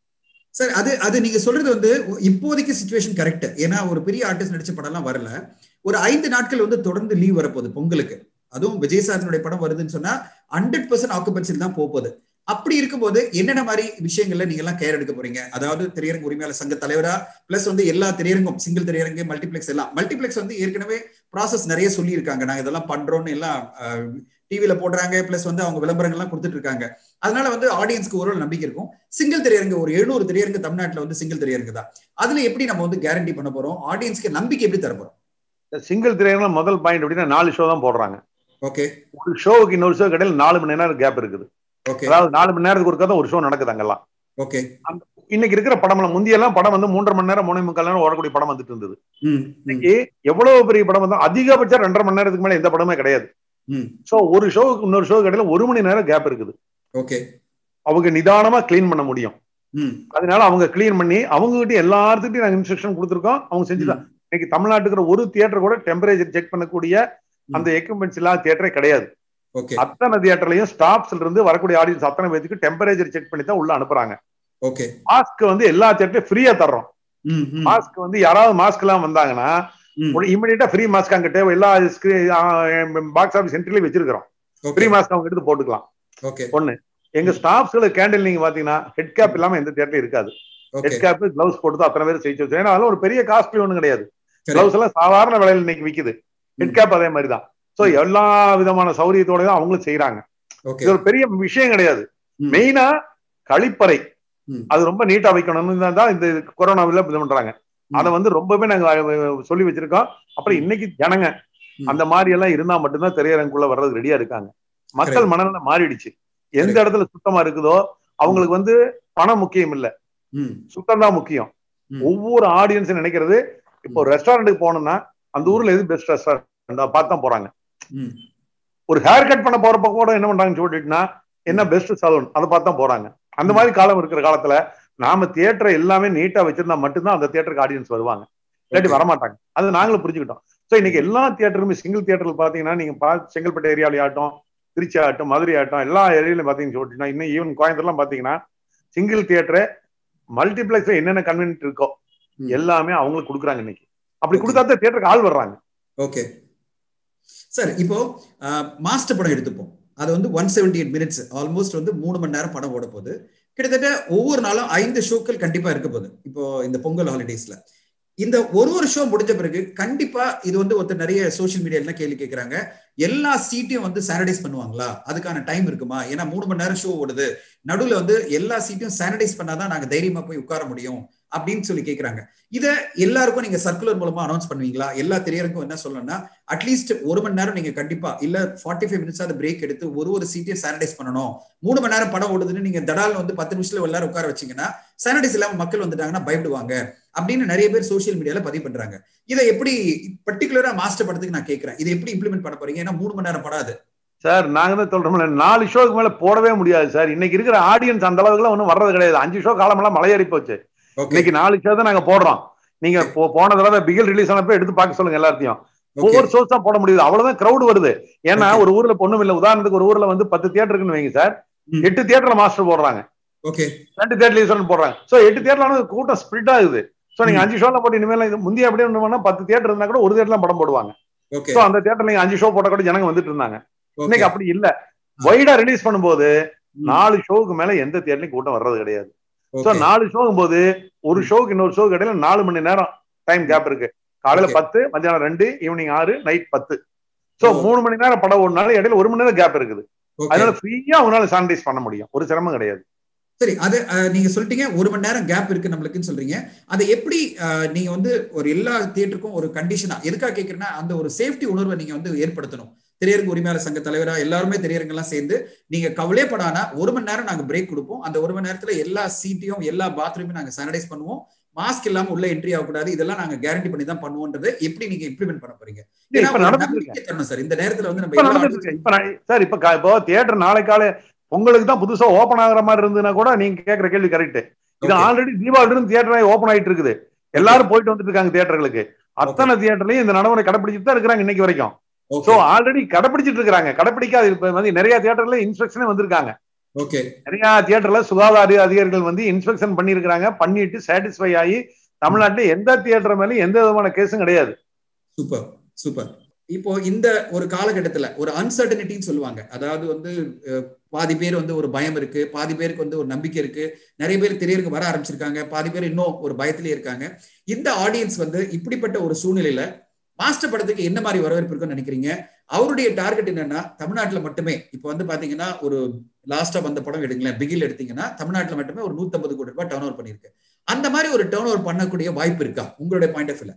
S2: சார் அது அது நீங்க சொல்றது வந்து இப்போதைக்கு சுச்சுவேஷன் கரெக்ட் ஏன்னா ஒரு பெரிய ஆர்டிஸ்ட் நடிச்ச படம்லாம் வரல ஒரு ஐந்து நாட்கள் வந்து தொடர்ந்து லீவ் வரப்போகுது பொங்கலுக்கு அதுவும் விஜய் சாரனுடைய படம் வருதுன்னு சொன்னா ஹண்ட்ரட் பர்சன்ட் ஆக்குபன்சில் தான் போகுது அப்படி இருக்கும்போது என்னென்ன மாதிரி விஷயங்கள்ல நீங்க எல்லாம் கேர் எடுக்க போறீங்க அதாவது திரையரங்கு உரிமையாளர் சங்க தலைவரா பிளஸ் வந்து எல்லா திரையரங்கும் சிங்கிள் திரையரங்கு மல்டிபிளெக்ஸ் எல்லாம் மல்டிபிளெக்ஸ் வந்து ஏற்கனவே ப்ராசஸ் நிறைய சொல்லியிருக்காங்க நாங்க இதெல்லாம் பண்றோம்னு எல்லாம் டிவியில போடுறாங்க பிளஸ் வந்து அவங்க விளம்பரங்கள்லாம் கொடுத்துட்டு இருக்காங்க அதனால வந்து ஆடியன்ஸ்க்கு ஒரு நம்பிக்கை இருக்கும் சிங்கிள் திரையரங்கு ஒரு எழுநூறு திரையரங்கு தமிழ்நாட்டுல வந்து சிங்கிள் திரையரங்கு தான் அதுல எப்படி நம்ம வந்து கேரண்டி பண்ண போறோம் ஆடியன்ஸ்க்கு நம்பிக்கை எப்படி தர போறோம்
S3: சிங்கிள் திரையரங்குல முதல் பாயிண்ட் அப்படின்னா நாலு ஷோ தான் போடுறாங்க
S2: ஓகே
S3: ஒரு ஷோவுக்கு இன்னொரு ஷோ இடையில நாலு மணி நேரம் கேப் இருக்குது
S2: ஓகே
S3: அதாவது நாலு மணி நேரத்துக்கு ஒருக்கா தான் ஒரு ஷோ நடக்குது அங்கெல்லாம்
S2: ஓகே
S3: இன்னைக்கு இருக்கிற படம்லாம் முந்தியெல்லாம் படம் வந்து மூன்றரை மணி நேரம் மூணு முக்கால் நேரம் ஓடக்கூடிய படம் வந்துட்டு இருந்தது
S2: ம் ம்,
S3: இன்னைக்கு எவ்வளவு பெரிய படம் வந்தா அதிகபட்சம் ரெண்டரை மணி நேரத்துக்கு மேல எந்த படமே கிடையாது
S2: ம்
S3: சோ ஒரு ஷோவுக்கு இன்னொரு ஷோவுக்கு இடையில ஒரு மணி நேரம் கேப் இருக்குது
S2: ஓகே
S3: அவங்க நிதானமா க்ளீன் பண்ண முடியும்
S2: ம்
S3: அதனால அவங்க க்ளீன் பண்ணி அவங்க கிட்ட எல்லாத்துக்கிட்டையும் நாங்க இன்ஸ்ட்ரக்ஷன் கொடுத்துருக்கோம் அவங்க செஞ்சுதான் இன்னைக்கு தமிழ்நாட்டுக்கு ஒரு தியேட்டர் கூட டெம்பரேச்சர் செக் பண்ணக்கூடிய அந்த எக்யூப்மெண்ட்ஸ் இல்லாத தியேட்டரே கிடையாது
S2: ஓகே
S3: அத்தனை தியேட்டர்லயும் ஸ்டாப்ஸ்ல இருந்து வரக்கூடிய ஆடியன்ஸ் அத்தனை பேருக்கு டெம்பரேச்சர் செக் பண்ணி தான் உள்ள அனுப்புறாங்க
S2: ஓகே
S3: மாஸ்க் வந்து எல்லா தியேட்டர்லயும் ஃப்ரீயா தர்றோம்
S2: ம் ம்
S3: மாஸ்க் வந்து யாராவது மாஸ்க் எல்லாம் வந்தாங்கன்னா
S2: ம்
S3: இமிடியட்டா ஃப்ரீ மாஸ்க் அங்க தேவை எல்லா பாக்ஸ் ஆஃபீஸ் சென்டர்லயும் வச்சிருக்கிறோம் ஃப்ரீ
S2: ஓகே
S3: மாஸ்க் அவங்க எடுத்து போட்டுக்கலாம்
S2: ஓகே
S3: ஒண்ணு எங்க ஸ்டாஃப்ஸ்ல கேண்டில் நீங்க பாத்தீங்கன்னா ஹெட் கேப் இல்லாம எந்த தியேட்டரும் இருக்காது
S2: ஓகே
S3: ஹெட் கேப் கிளவுஸ் போட்டு தான் அத்தனை பேர் செய்ச்சு வச்சு ஏன்னா அதெல்லாம் ஒரு பெரிய காஸ்ட்லி ஒண்ணும் கிடையாது
S2: Correct.
S3: கிளவுஸ் எல்லாம் சாதாரண விலையில இன்னைக்கு விக்குது ஹெட் கேப் அதே மாதிரி தான் சோ எல்லா விதமான சௌரியத்தோட தான் அவங்களும் செய்யறாங்க
S2: ஓகே
S3: இது ஒரு பெரிய விஷயம் கிடையாது
S2: ம்.
S3: மெயினா கழிப்பறை
S2: ம்.
S3: அது ரொம்ப நீட்டா வைக்கணும்னு தான் இந்த கொரோனாவில் இது பண்றாங்க
S2: ம்.
S3: அதை வந்து ரொம்பவே நாங்க அஹ், சொல்லி வச்சிருக்கோம் அப்புறம் இன்னைக்கு ஜனங்க
S2: ம்.
S3: அந்த மாதிரி எல்லாம் இருந்தா மட்டும்தான் திரையரங்குள்ள வர்றது ரெடியா இருக்காங்க மக்கள் மனநிலை மாறிடுச்சு எந்த
S2: Correct.
S3: இடத்துல சுத்தமா இருக்குதோ அவங்களுக்கு வந்து பணம் முக்கியம் இல்ல
S2: ம்
S3: சுத்தம் தான் முக்கியம்
S2: ம்.
S3: ஒவ்வொரு ஆடியன்ஸ் நினைக்கிறது இப்போ ரெஸ்டாரண்ட்டுக்கு போனோம்னா அந்த ஊர்ல எது பெஸ்ட் ரெஸ்டாரண்ட் பார்த்து தான் போறாங்க
S2: ம்
S3: ஒரு ஹேர் கட் பண்ண போறப்ப கூட என்ன பண்றாங்கன்னு சொல்லிட்டுனா என்ன பெஸ்ட் சலூன் அதை பார்த்து தான் போறாங்க அந்த மாதிரி காலம் இருக்கிற காலத்துல நாம தியேட்டரை எல்லாமே நீட்டா வச்சிருந்தா மட்டும்தான் அந்த தியேட்டருக்கு ஆடியன்ஸ் வருவாங்க இல்லாட்டி
S2: Okay.
S3: வரமாட்டாங்க அது நாங்களும் புரிஞ்சுக்கிட்டோம் சோ இன்னைக்கு எல்லா தியேட்டருமே சிங்கிள் தியேட்டர்ல பாத்தீங்கன்னா நீங்க பா செங்கல்பட்டு ஏரியாவில ஆகட்டும் திருச்சி ஆகட்டும் மதுரை ஆகட்டும் எல்லா ஏரியாலையும் பாத்தீங்கன்னு சொல்லிட்டீங்கன்னா இன்னும் ஈவன் கோயம்புத்தூர்லாம் பாத்தீங்கன்னா சிங்கிள் தியேட்டர் மல்டிப்ளெக்ஸ் என்னென்ன கன்வீனியன்ட் இருக்கோ
S2: ம்.
S3: எல்லாமே அவங்களுக்கு கொடுக்குறாங்க இன்னைக்கு அப்படி
S2: Okay.
S3: கொடுத்தா தான் தியேட்டருக்கு ஆள் வர்றாங்க
S2: ஓகே சார் இப்போ மாஸ்டர் படம் எடுத்துப்போம் அது வந்து one seventy eight minutes almost வந்து மூணு மணி நேரம் படம் ஓட போகுது கிட்டத்தட்ட ஒவ்வொரு நாளும் ஐந்து ஷோக்கள் கண்டிப்பா இருக்க போகுது இப்போ இந்த பொங்கல் ஹாலிடேஸ்ல இந்த ஒரு ஒரு ஷோ முடிஞ்ச பிறகு கண்டிப்பா இது வந்து ஒருத்தர் நிறைய சோஷியல் மீடியால கேள்வி கேட்கறாங்க எல்லா சீட்டையும் வந்து சானிடைஸ் பண்ணுவாங்களா அதுக்கான டைம் இருக்குமா ஏன்னா மூணு மணி நேரம் ஷோ ஓடுது நடுவுல வந்து எல்லா சீட்டையும் சானிடைஸ் பண்ணாதான் நாங்க தைரியமா போய் உட்கார முடியும் அப்படின்னு சொல்லி கேக்குறாங்க இத எல்லாருக்கும் நீங்க சர்க்குலர் மூலமா அனௌன்ஸ் பண்ணுவீங்களா எல்லா திரையரங்கும் என்ன சொல்லணும்னா அட்லீஸ்ட் ஒரு மணி நேரம் நீங்க கண்டிப்பா இல்ல ஃபார்ட்டி ஃபைவ் மினிட்ஸ் அந்த பிரேக் எடுத்து ஒரு ஒரு சீட்டையும் சானிடைஸ் பண்ணணும் மூணு மணி நேரம் படம் ஓடுதுன்னு நீங்க தடால் வந்து பத்து நிமிஷத்துல எல்லாரும் உட்கார வச்சீங்கன்னா சானிடைஸ் இல்லாம மக்கள் வந்துட்டாங்கன்னா பயப்படுவாங்க அப்படின்னு நிறைய பேர் சோஷியல் மீடியால பதிவு பண்றாங்க இதை எப்படி பர்டிகுலரா மாஸ்டர் படத்துக்கு நான் கேட்கறேன் இதை எப்படி இம்ப்ளிமெண்ட் பண்ண போறீங்க ஏன்னா மூணு மணி நேரம் படாது
S3: சார் நாங்க தான் சொல்றோம்ல நாலு ஷோக்கு மேல போடவே முடியாது சார் இன்னைக்கு இருக்கிற ஆடியன்ஸ் அந்த அளவுக்குலாம் ஒன்றும் வர்றது கிடையாது அஞ்சு ஷோ காலமெல்லாம் மலையேறி போச்சு
S2: ஓகே
S3: இன்னைக்கு நாலு ஷோ தான் நாங்க போடுறோம் நீங்க போ- போன தடவை பிகில் ரிலீஸ் ஆனப்ப எடுத்து பார்க்க சொல்லுங்க எல்லாத்தையும் ஒவ்வொரு ஷோஸ் தான் போட முடியுது அவ்வளவுதான் கிரௌட் வருது ஏன்னா
S2: Okay.
S3: ஒரு ஊர்ல பொண்ணும் இல்ல உதாரணத்துக்கு ஒரு ஊர்ல வந்து பத்து தியேட்டர் இருக்குன்னு வைங்க சார்
S2: ம்.
S3: எட்டு தியேட்டர்ல மாஸ்டர் போடுறாங்க
S2: ஓகே
S3: ரெண்டு தியேட்டர் ரிலீஸ் போடுறாங்க சோ எட்டு தியேட்டர்ல கூட்டம் ஸ்பிரிட் ஆகுது சோ நீங்க
S2: ம்.
S3: அஞ்சு ஷோல போட்டு இனிமேல் இது முந்தைய அப்படியே ஒண்ணு பத்து தியேட்டர் இருந்தா கூட ஒரு தியேட்டர்ல படம் போடுவாங்க
S2: ஓகே
S3: சோ அந்த தியேட்டர்ல நீங்க அஞ்சு ஷோ போட்ட கூட ஜனங்க வந்துட்டு இருந்தாங்க இன்னைக்கு
S2: ஓகே
S3: அப்படி இல்ல வைடா ரிலீஸ் பண்ணும்போது நாலு ஷோவுக்கு மேல எந்த தியேட்டர்லயும் கூட்டம் வர்றது கிடையாது சோ
S2: ஓகே
S3: நாலு ஷோக்கும் போது ஒரு ஷோக்கு இன்னொரு ஷோக்கு இடையில நாலு மணி நேரம் டைம் கேப் இருக்கு காலையில
S2: Okay.
S3: பத்து மத்தியானம் ரெண்டு ஈவினிங் ஆறு நைட் பத்து சோ
S2: ஓ.
S3: மூணு மணி நேரம் படம் ஓடினாலும் இடையில ஒரு மணி நேரம் கேப் இருக்குது
S2: ஓகே
S3: அதனால ஃப்ரீயா அவங்களால சானிடைஸ் பண்ண முடியும் ஒரு சிரமம் கிடையாது
S2: சரி அது அஹ், நீங்க சொல்லிட்டீங்க ஒரு மணி நேரம் கேப் இருக்கு நம்மளுக்குன்னு சொல்றீங்க அதை எப்படி அஹ், நீங்க வந்து ஒரு எல்லா தியேட்டருக்கும் ஒரு கண்டிஷனா எதுக்காக கேக்குறேன்னா அந்த ஒரு சேஃப்டி உணர்வை நீங்க வந்து ஏற்படுத்தணும் திரையரங்கு உரிமையாளர் சங்க தலைவரா எல்லாருமே திரையரங்கெல்லாம் சேர்ந்து நீங்க கவலைப்படானா ஒரு மணி நேரம் நாங்க பிரேக் கொடுப்போம் அந்த ஒரு மணி நேரத்துல எல்லா சீட்டையும் எல்லா பாத்ரூமையும் நாங்க சானிடைஸ் பண்ணுவோம் மாஸ்க் இல்லாம உள்ள என்ட்ரி ஆகக்கூடாது இதெல்லாம் நாங்க கேரண்டி பண்ணி தான் பண்ணுவோன்றது எப்படி நீங்க இம்ப்ளிமெண்ட் பண்ண போறீங்க ஏன்னா
S3: இப்ப
S2: ஒரு
S3: நடந்துட்டு இருக்கு
S2: நம்பிக்கை தரணும் சார் இந்த நேரத்துல வந்து நம்ம
S3: இப்ப
S2: எல்லா
S3: நடந்துட்டு இருக்கு இப்ப நான் சார் இப்ப கா- இப்போ தியேட்டர் நாளை காலை பொங்கலுக்கு தான் புதுசா ஓபன் ஆகுற மாதிரி இருந்ததுன்னா கூட நீங்க கேக்குற கேள்வி கரெக்ட் இது
S2: Okay.
S3: ஆல்ரெடி தீபாவளி இருந்து தியேட்டர் ஓபன் ஆயிட்டு இருக்குது எல்லாரும் போயிட்டு வந்துட்டு இருக்காங்க தியேட்டர்களுக்கு அத்தனை தியேட்டர்லயும் இந்த நடைமுறை கடைபிடிச்சிட்டு தான் இருக்கிறாங்க இன்னைக்கு வரைக்கும்
S2: Okay.
S3: சோ ஆல்ரெடி கடைபிடிச்சிட்டு இருக்காங்க கடைபிடிக்காது இப்ப வந்து நிறைய தியேட்டர்ல இன்ஸ்ட்ரக்ஷனே வந்திருக்காங்க
S2: ஓகே
S3: நிறைய தியேட்டர்ல சுகாதார அதிகாரிகள் வந்து இன்ஸ்பெக்ஷன் பண்ணியிருக்கிறாங்க பண்ணிட்டு சாட்டிஸ்ஃபை ஆகி தமிழ்நாட்டுல எந்த தியேட்டர் மேலயும் எந்த விதமான கேஸும் கிடையாது
S2: சூப்பர் சூப்பர் இப்போ இந்த ஒரு காலகட்டத்துல ஒரு அன்சர்டனிட்டின்னு சொல்லுவாங்க அதாவது வந்து அஹ், பாதி பேர் வந்து ஒரு பயம் இருக்கு பாதி பேருக்கு வந்து ஒரு நம்பிக்கை இருக்கு நிறைய பேர் திரையரங்கு வர ஆரம்பிச்சிருக்காங்க பாதி பேர் இன்னும் ஒரு பயத்திலே இருக்காங்க இந்த ஆடியன்ஸ் வந்து இப்படிப்பட்ட ஒரு சூழ்நிலையில மாஸ்டர் படத்துக்கு என்ன மாதிரி வரவேற்பு இருக்குன்னு நினைக்கிறீங்க அவருடைய டார்கெட் என்னன்னா தமிழ்நாட்டுல மட்டுமே இப்போ வந்து பாத்தீங்கன்னா ஒரு லாஸ்டா வந்த படம் எடுங்களேன் பிகில் எடுத்தீங்கன்னா தமிழ்நாட்டுல மட்டுமே ஒரு 150 கோடி ரூபாய் டர்ன் ஓவர் பண்ணிருக்கு அந்த மாதிரி ஒரு டர்ன் ஓவர் பண்ணக்கூடிய வாய்ப்பு இருக்கா உங்களுடைய பாயிண்ட் ஆஃப் வியூல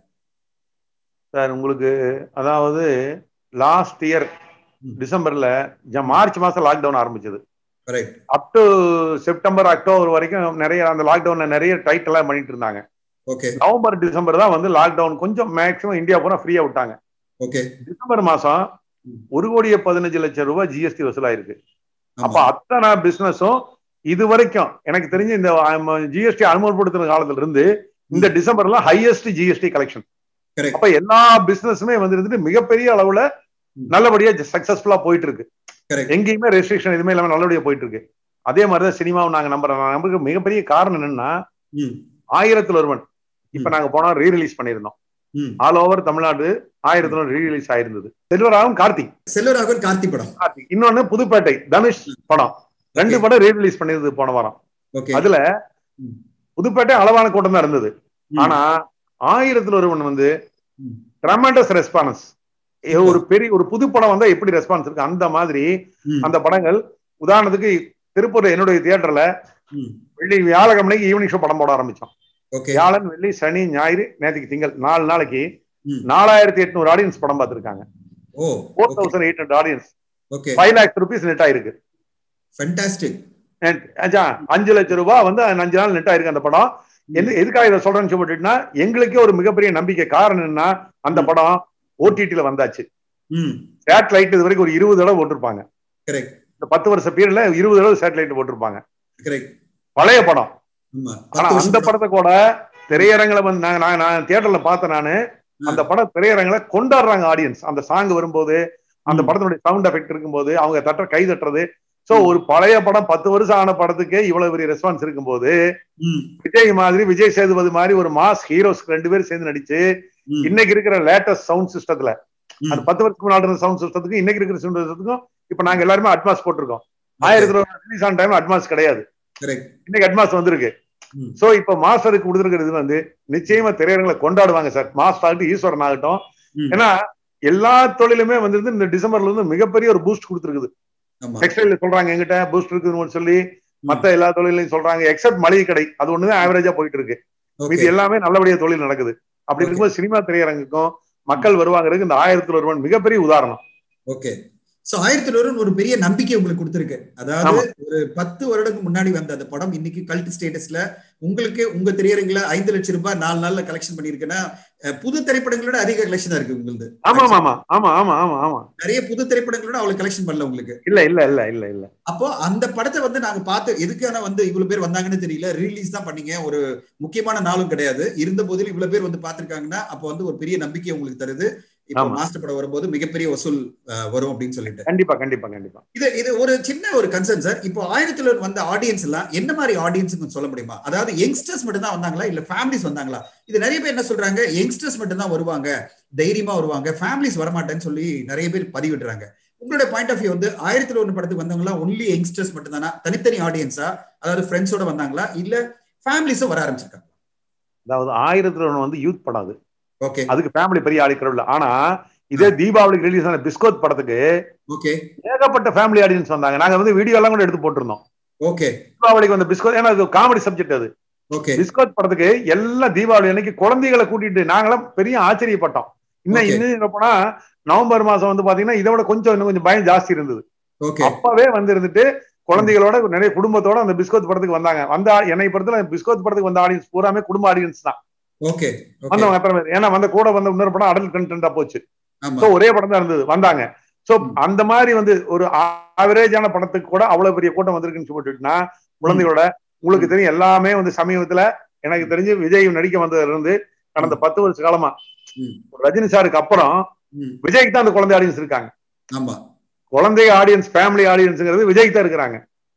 S3: சார் உங்களுக்கு அதாவது லாஸ்ட் இயர்
S2: ம்.
S3: டிசம்பர்ல ஜ- மார்ச் மாசம் லாக்டவுன் ஆரம்பிச்சது
S2: right
S3: up to September October வரைக்கும் நிறைய அந்த லாக்டவுன்ல நிறைய டைட் எல்லாம் பண்ணிட்டு இருந்தாங்க
S2: ஓகே
S3: நவம்பர் டிசம்பர் தான் வந்து லாக்டவுன் கொஞ்சம் மேக்ஸிமம் இந்தியா பூரா ஃப்ரீயா விட்டாங்க
S2: ஓகே
S3: டிசம்பர் மாசம்
S2: ம்.
S3: ஒரு கோடியே பதினஞ்சு லட்சம் ரூபாய் ஜிஎஸ்டி வசூலாயிருக்கு அப்ப
S2: ஆமா
S3: அத்தனை பிசினஸும் இது வரைக்கும் எனக்கு தெரிஞ்சு இந்த ஜிஎஸ்டி அனுமதிப்படுத்தின காலத்துல இருந்து இந்த டிசம்பர்ல ஹையஸ்ட் ஜிஎஸ்டி கலெக்ஷன்
S2: Correct.
S3: அப்ப எல்லா பிசினஸுமே வந்து இருந்துட்டு மிகப்பெரிய அளவுல
S2: ம்.
S3: நல்லபடியா சக்சஸ்ஃபுல்லா போயிட்டு இருக்கு
S2: Correct.
S3: எங்கேயுமே ரெஸ்ட்ரிக்ஷன் எதுவுமே இல்லாம நல்லபடியா போயிட்டு இருக்கு அதே மாதிரிதான் சினிமாவை நாங்க நம்புறோம் நமக்கு மிகப்பெரிய காரணம் என்னன்னா
S2: ம்
S3: ஆயிரத்துல ஒருவன் இப்ப
S2: ம்.
S3: நாங்க போனா ரீ ரிலீஸ் பண்ணிருந்தோம்
S2: ம்
S3: ஆல் ஓவர் தமிழ்நாடு ஆயிரத்துல ரீ ரிலீஸ் ஆயிருந்தது செல்வராகவும் கார்த்திக்
S2: செல்வராகவன் கார்த்தி படம்
S3: கார்த்திக் இன்னொன்னு புதுப்பேட்டை தனுஷ் படம் ரெண்டு படம் ரீ ரிலீஸ் பண்ணிருந்தது போன வாரம்
S2: ஓகே
S3: அதுல
S2: ம்.
S3: புதுப்பேட்டை அளவான கூட்டம் தான் இருந்தது ஆனா ஆயிரத்துல ஒருவன் வந்து
S2: ம்.
S3: ட்ரமெண்டஸ் ரெஸ்பான்ஸ் ஒரு பெரிய ஒரு புது படம் வந்தா எப்படி ரெஸ்பான்ஸ் இருக்கு அந்த மாதிரி அந்த படங்கள் உதாரணத்துக்கு திருப்பூர் என்னுடைய தியேட்டர்ல வெள்ளி வியாழக்கிழமைக்கு ஈவினிங் ஷோ படம் போட ஆரம்பிச்சோம்
S2: ஓகே
S3: வியாழன் வெள்ளி சனி ஞாயிறு நேற்றுக்கு திங்கள் நாலு நாளைக்கு
S2: ம்.
S3: நாலாயிரத்தி எட்நூறு ஆடியன்ஸ் படம் பார்த்திருக்காங்க
S2: oh
S3: four thousand eight hundred audience
S2: okay
S3: five lakhs rupees net ஆயிருக்கு
S2: ஃபென்டாஸ்டிக்
S3: And, அச்சா, அஞ்சு லட்சம் ரூபாய் வந்து அந்த அஞ்சு நாள் நெட் ஆயிருக்கு அந்த படம் எது எதுக்காக இதை சொல்றேன்னு சொல்லிட்டுனா எங்களுக்கே ஒரு மிகப்பெரிய நம்பிக்கை காரணம் என்ன அந்த
S2: ம்.
S3: படம் ஓடிடில வந்தாச்சு
S2: ம்
S3: சேட்டலைட் இது வரைக்கும் ஒரு இருபது தடவை போட்டிருப்பாங்க
S2: கரெக்ட்
S3: இந்த பத்து வருஷ பீரியட்ல இருபது தடவை சேட்டலைட் போட்டிருப்பாங்க
S2: கரெக்ட்
S3: பழைய படம்
S2: ஆமா
S3: ஆனா
S2: பத்து
S3: அந்த
S2: வருஷம்
S3: படத்தை கூட திரையரங்குல வந்து நான் நான் நான் தியேட்டர்ல பார்த்தேன் நானு அந்த படம் திரையரங்குல கொண்டாடுறாங்க ஆடியன்ஸ் அந்த சாங் வரும்போது அந்த
S2: ம்.
S3: படத்தினுடைய சவுண்ட் எஃபெக்ட் இருக்கும்போது அவங்க தட்டுற கை தட்டுறது சோ
S2: ம்.
S3: ஒரு பழைய படம் பத்து வருஷம் ஆன படத்துக்கே இவ்வளவு பெரிய ரெஸ்பான்ஸ் இருக்கும்போது
S2: ம்,
S3: விஜய் மாதிரி விஜய் சேதுபதி மாதிரி ஒரு மாஸ் ஹீரோஸ் ரெண்டு பேரும் சேர்ந்து நடிச்சு
S2: ம்,
S3: இன்னைக்கு இருக்கிற லேட்டஸ்ட் சவுண்ட் சிஸ்டத்துல
S2: ம்.
S3: அந்த பத்து வருஷத்துக்கு முன்னாடி இருந்த சவுண்ட் சிஸ்டத்துக்கும் இன்னைக்கு இருக்கிற சவுண்ட் சிஸ்டத்துக்கும் இப்ப நாங்க எல்லாருமே அட்வான்ஸ் போட்டிருக்கோம் ஆயிரத்தி ரிலீஸ் ஆன டைம் அட்வான்ஸ் கிடையாது
S2: Correct.
S3: இன்னைக்கு அட்வான்ஸ் வந்திருக்கு
S2: ம்.
S3: சோ இப்ப மாஸ்டருக்கு கொடுத்துருக்கிறது வந்து நிச்சயமா திரையரங்களை கொண்டாடுவாங்க சார் மாஸ்டர் ஆகட்டும் ஈஸ்வரன் ஆகட்டும்
S2: ம்.
S3: ஏன்னா எல்லா தொழிலுமே வந்து இந்த டிசம்பர்ல இருந்து மிகப்பெரிய ஒரு பூஸ்ட் கொடுத்துருக்குது
S2: ஆமா
S3: டெக்ஸ்டைல் சொல்றாங்க எங்கிட்ட பூஸ்ட் இருக்குதுன்னு சொல்லி மத்த எல்லா தொழிலையும் சொல்றாங்க எக்ஸப்ட் மளிகை கடை அது ஒண்ணுதான் ஆவரேஜா போயிட்டு இருக்கு
S2: ஓகே
S3: மீதி எல்லாமே நல்லபடியா தொழில் நடக்குது அப்படி
S2: Okay.
S3: இருக்கும்போது சினிமா திரையரங்குக்கும் மக்கள் வருவாங்கிறதுக்கு இந்த ஆயிரத்துல ஒருவன் மிகப்பெரிய உதாரணம்
S2: ஓகே சோ ஆயிரத்தி ஒரு ஒரு பெரிய நம்பிக்கை உங்களுக்கு கொடுத்திருக்கு அதாவது
S3: ஆமா.
S2: ஒரு பத்து வருடத்துக்கு முன்னாடி வந்த அந்த படம் இன்னைக்கு கல்ட் ஸ்டேட்டஸ்ல உங்களுக்கு உங்க திரையரங்குல ஐந்து லட்சம் ரூபாய் நாலு நாள்ல கலெக்ஷன் பண்ணிருக்குன்னா அஹ், புது திரைப்படங்களோட அதிக கலெக்ஷனா இருக்கு உங்களுக்கு
S3: ஆமா ஆமா ஆமா ஆமா ஆமா ஆமா
S2: நிறைய புது திரைப்படங்களோட அவ்வளவு கலெக்ஷன் பண்ணல உங்களுக்கு
S3: இல்ல இல்ல இல்ல இல்ல இல்ல
S2: அப்போ அந்த படத்தை வந்து நாங்க பார்த்து எதுக்கான வந்து இவ்வளவு பேர் வந்தாங்கன்னு தெரியல ரிலீஸ் தான் பண்ணீங்க ஒரு முக்கியமான நாளும் கிடையாது இருந்த போதிலும் இவ்வளவு பேர் வந்து பார்த்திருக்காங்கன்னா அப்போ வந்து ஒரு பெரிய நம்பிக்கை உங்களுக்கு தருது இப்போ
S3: ஆமா.
S2: மாஸ்டர் படம் வரும்போது மிகப்பெரிய வசூல் அஹ், வரும் அப்படின்னு சொல்லிட்டு
S3: கண்டிப்பா கண்டிப்பா கண்டிப்பா
S2: இது இது ஒரு சின்ன ஒரு கன்சர்ன் சார் இப்போ ஆயிரத்துல வந்த ஆடியன்ஸ் எல்லாம் என்ன மாதிரி ஆடியன்ஸ் சொல்ல முடியுமா அதாவது யங்ஸ்டர்ஸ் மட்டும் தான் வந்தாங்களா இல்ல ஃபேமிலிஸ் வந்தாங்களா இது நிறைய பேர் என்ன சொல்றாங்க யங்ஸ்டர்ஸ் மட்டும் தான் வருவாங்க தைரியமா வருவாங்க ஃபேமிலிஸ் வரமாட்டேன்னு சொல்லி நிறைய பேர் பதிவிடுறாங்க உங்களுடைய பாயிண்ட் ஆஃப் வியூ வந்து ஆயிரத்துல ஒன்று படத்துக்கு வந்தவங்களா ஒன்லி யங்ஸ்டர்ஸ் மட்டும் தானா தனித்தனி ஆடியன்ஸா அதாவது ஃப்ரெண்ட்ஸோட வந்தாங்களா இல்ல ஃபேமிலிஸும் வர ஆரம்பிச்சிருக்காங்க
S3: அதாவது ஆயிரத்துல ஒண்ணு வந்து யூத் படம் அது
S2: ஓகே
S3: அதுக்கு ஃபேமிலி பெரிய ஆடிக்கிறோம் இல்ல ஆனா இதே தீபாவளிக்கு ரிலீஸ் ஆன பிஸ்கோத் படத்துக்கு
S2: ஓகே
S3: ஏகப்பட்ட ஃபேமிலி ஆடியன்ஸ் வந்தாங்க நாங்க வந்து வீடியோ எல்லாம் கூட எடுத்து போட்டிருந்தோம்
S2: ஓகே
S3: தீபாவளிக்கு வந்த பிஸ்கோத் ஏன்னா அது காமெடி சப்ஜெக்ட் அது
S2: ஓகே
S3: பிஸ்கோத் படத்துக்கு எல்லாம் தீபாவளி அன்னைக்கு குழந்தைகளை கூட்டிட்டு நாங்களாம் பெரிய ஆச்சரியப்பட்டோம் இன்னும்
S2: Okay.
S3: இன்னும் சொல்ல போனா நவம்பர் மாசம் வந்து பாத்தீங்கன்னா இதை விட கொஞ்சம் இன்னும் கொஞ்சம் பயம் ஜாஸ்தி இருந்தது
S2: ஓகே
S3: அப்பவே வந்து இருந்துட்டு குழந்தைகளோட நிறைய குடும்பத்தோட அந்த பிஸ்கோத் படத்துக்கு வந்தாங்க வந்த ஆ- என்னை பொறுத்தல பிஸ்கோத் படத்துக்கு வந்த ஆடியன்ஸ் பூராமே குடும்ப ஆடியன்ஸ் தான்
S2: ஓகே ஓகே
S3: வந்தவங்க அத்தனை பேர் ஏன்னா வந்த கூட வந்த இன்னொரு படம் அடல் கண்டென்ட்டா போச்சு
S2: ஆமா
S3: சோ ஒரே படம் தான் இருந்தது வந்தாங்க சோ
S2: ம்.
S3: அந்த மாதிரி வந்து ஒரு ஆவரேஜான படத்துக்கு கூட அவ்வளவு பெரிய கூட்டம் வந்திருக்குன்னு சொல்லிட்டுனா குழந்தைகளோட உங்களுக்கு தெரியும் எல்லாமே வந்து சமீபத்துல எனக்கு தெரிஞ்சு விஜய் நடிக்க வந்ததுல இருந்து கடந்த பத்து வருஷ காலமா
S2: ம்.
S3: ரஜினி சாருக்கு அப்புறம்
S2: ம்,
S3: விஜய்க்கு தான் அந்த குழந்தை ஆடியன்ஸ் இருக்காங்க
S2: ஆமா
S3: குழந்தை ஆடியன்ஸ் ஃபேமிலி ஆடியன்ஸ்ங்கிறது விஜய்க்கு தான் இருக்கிறாங்க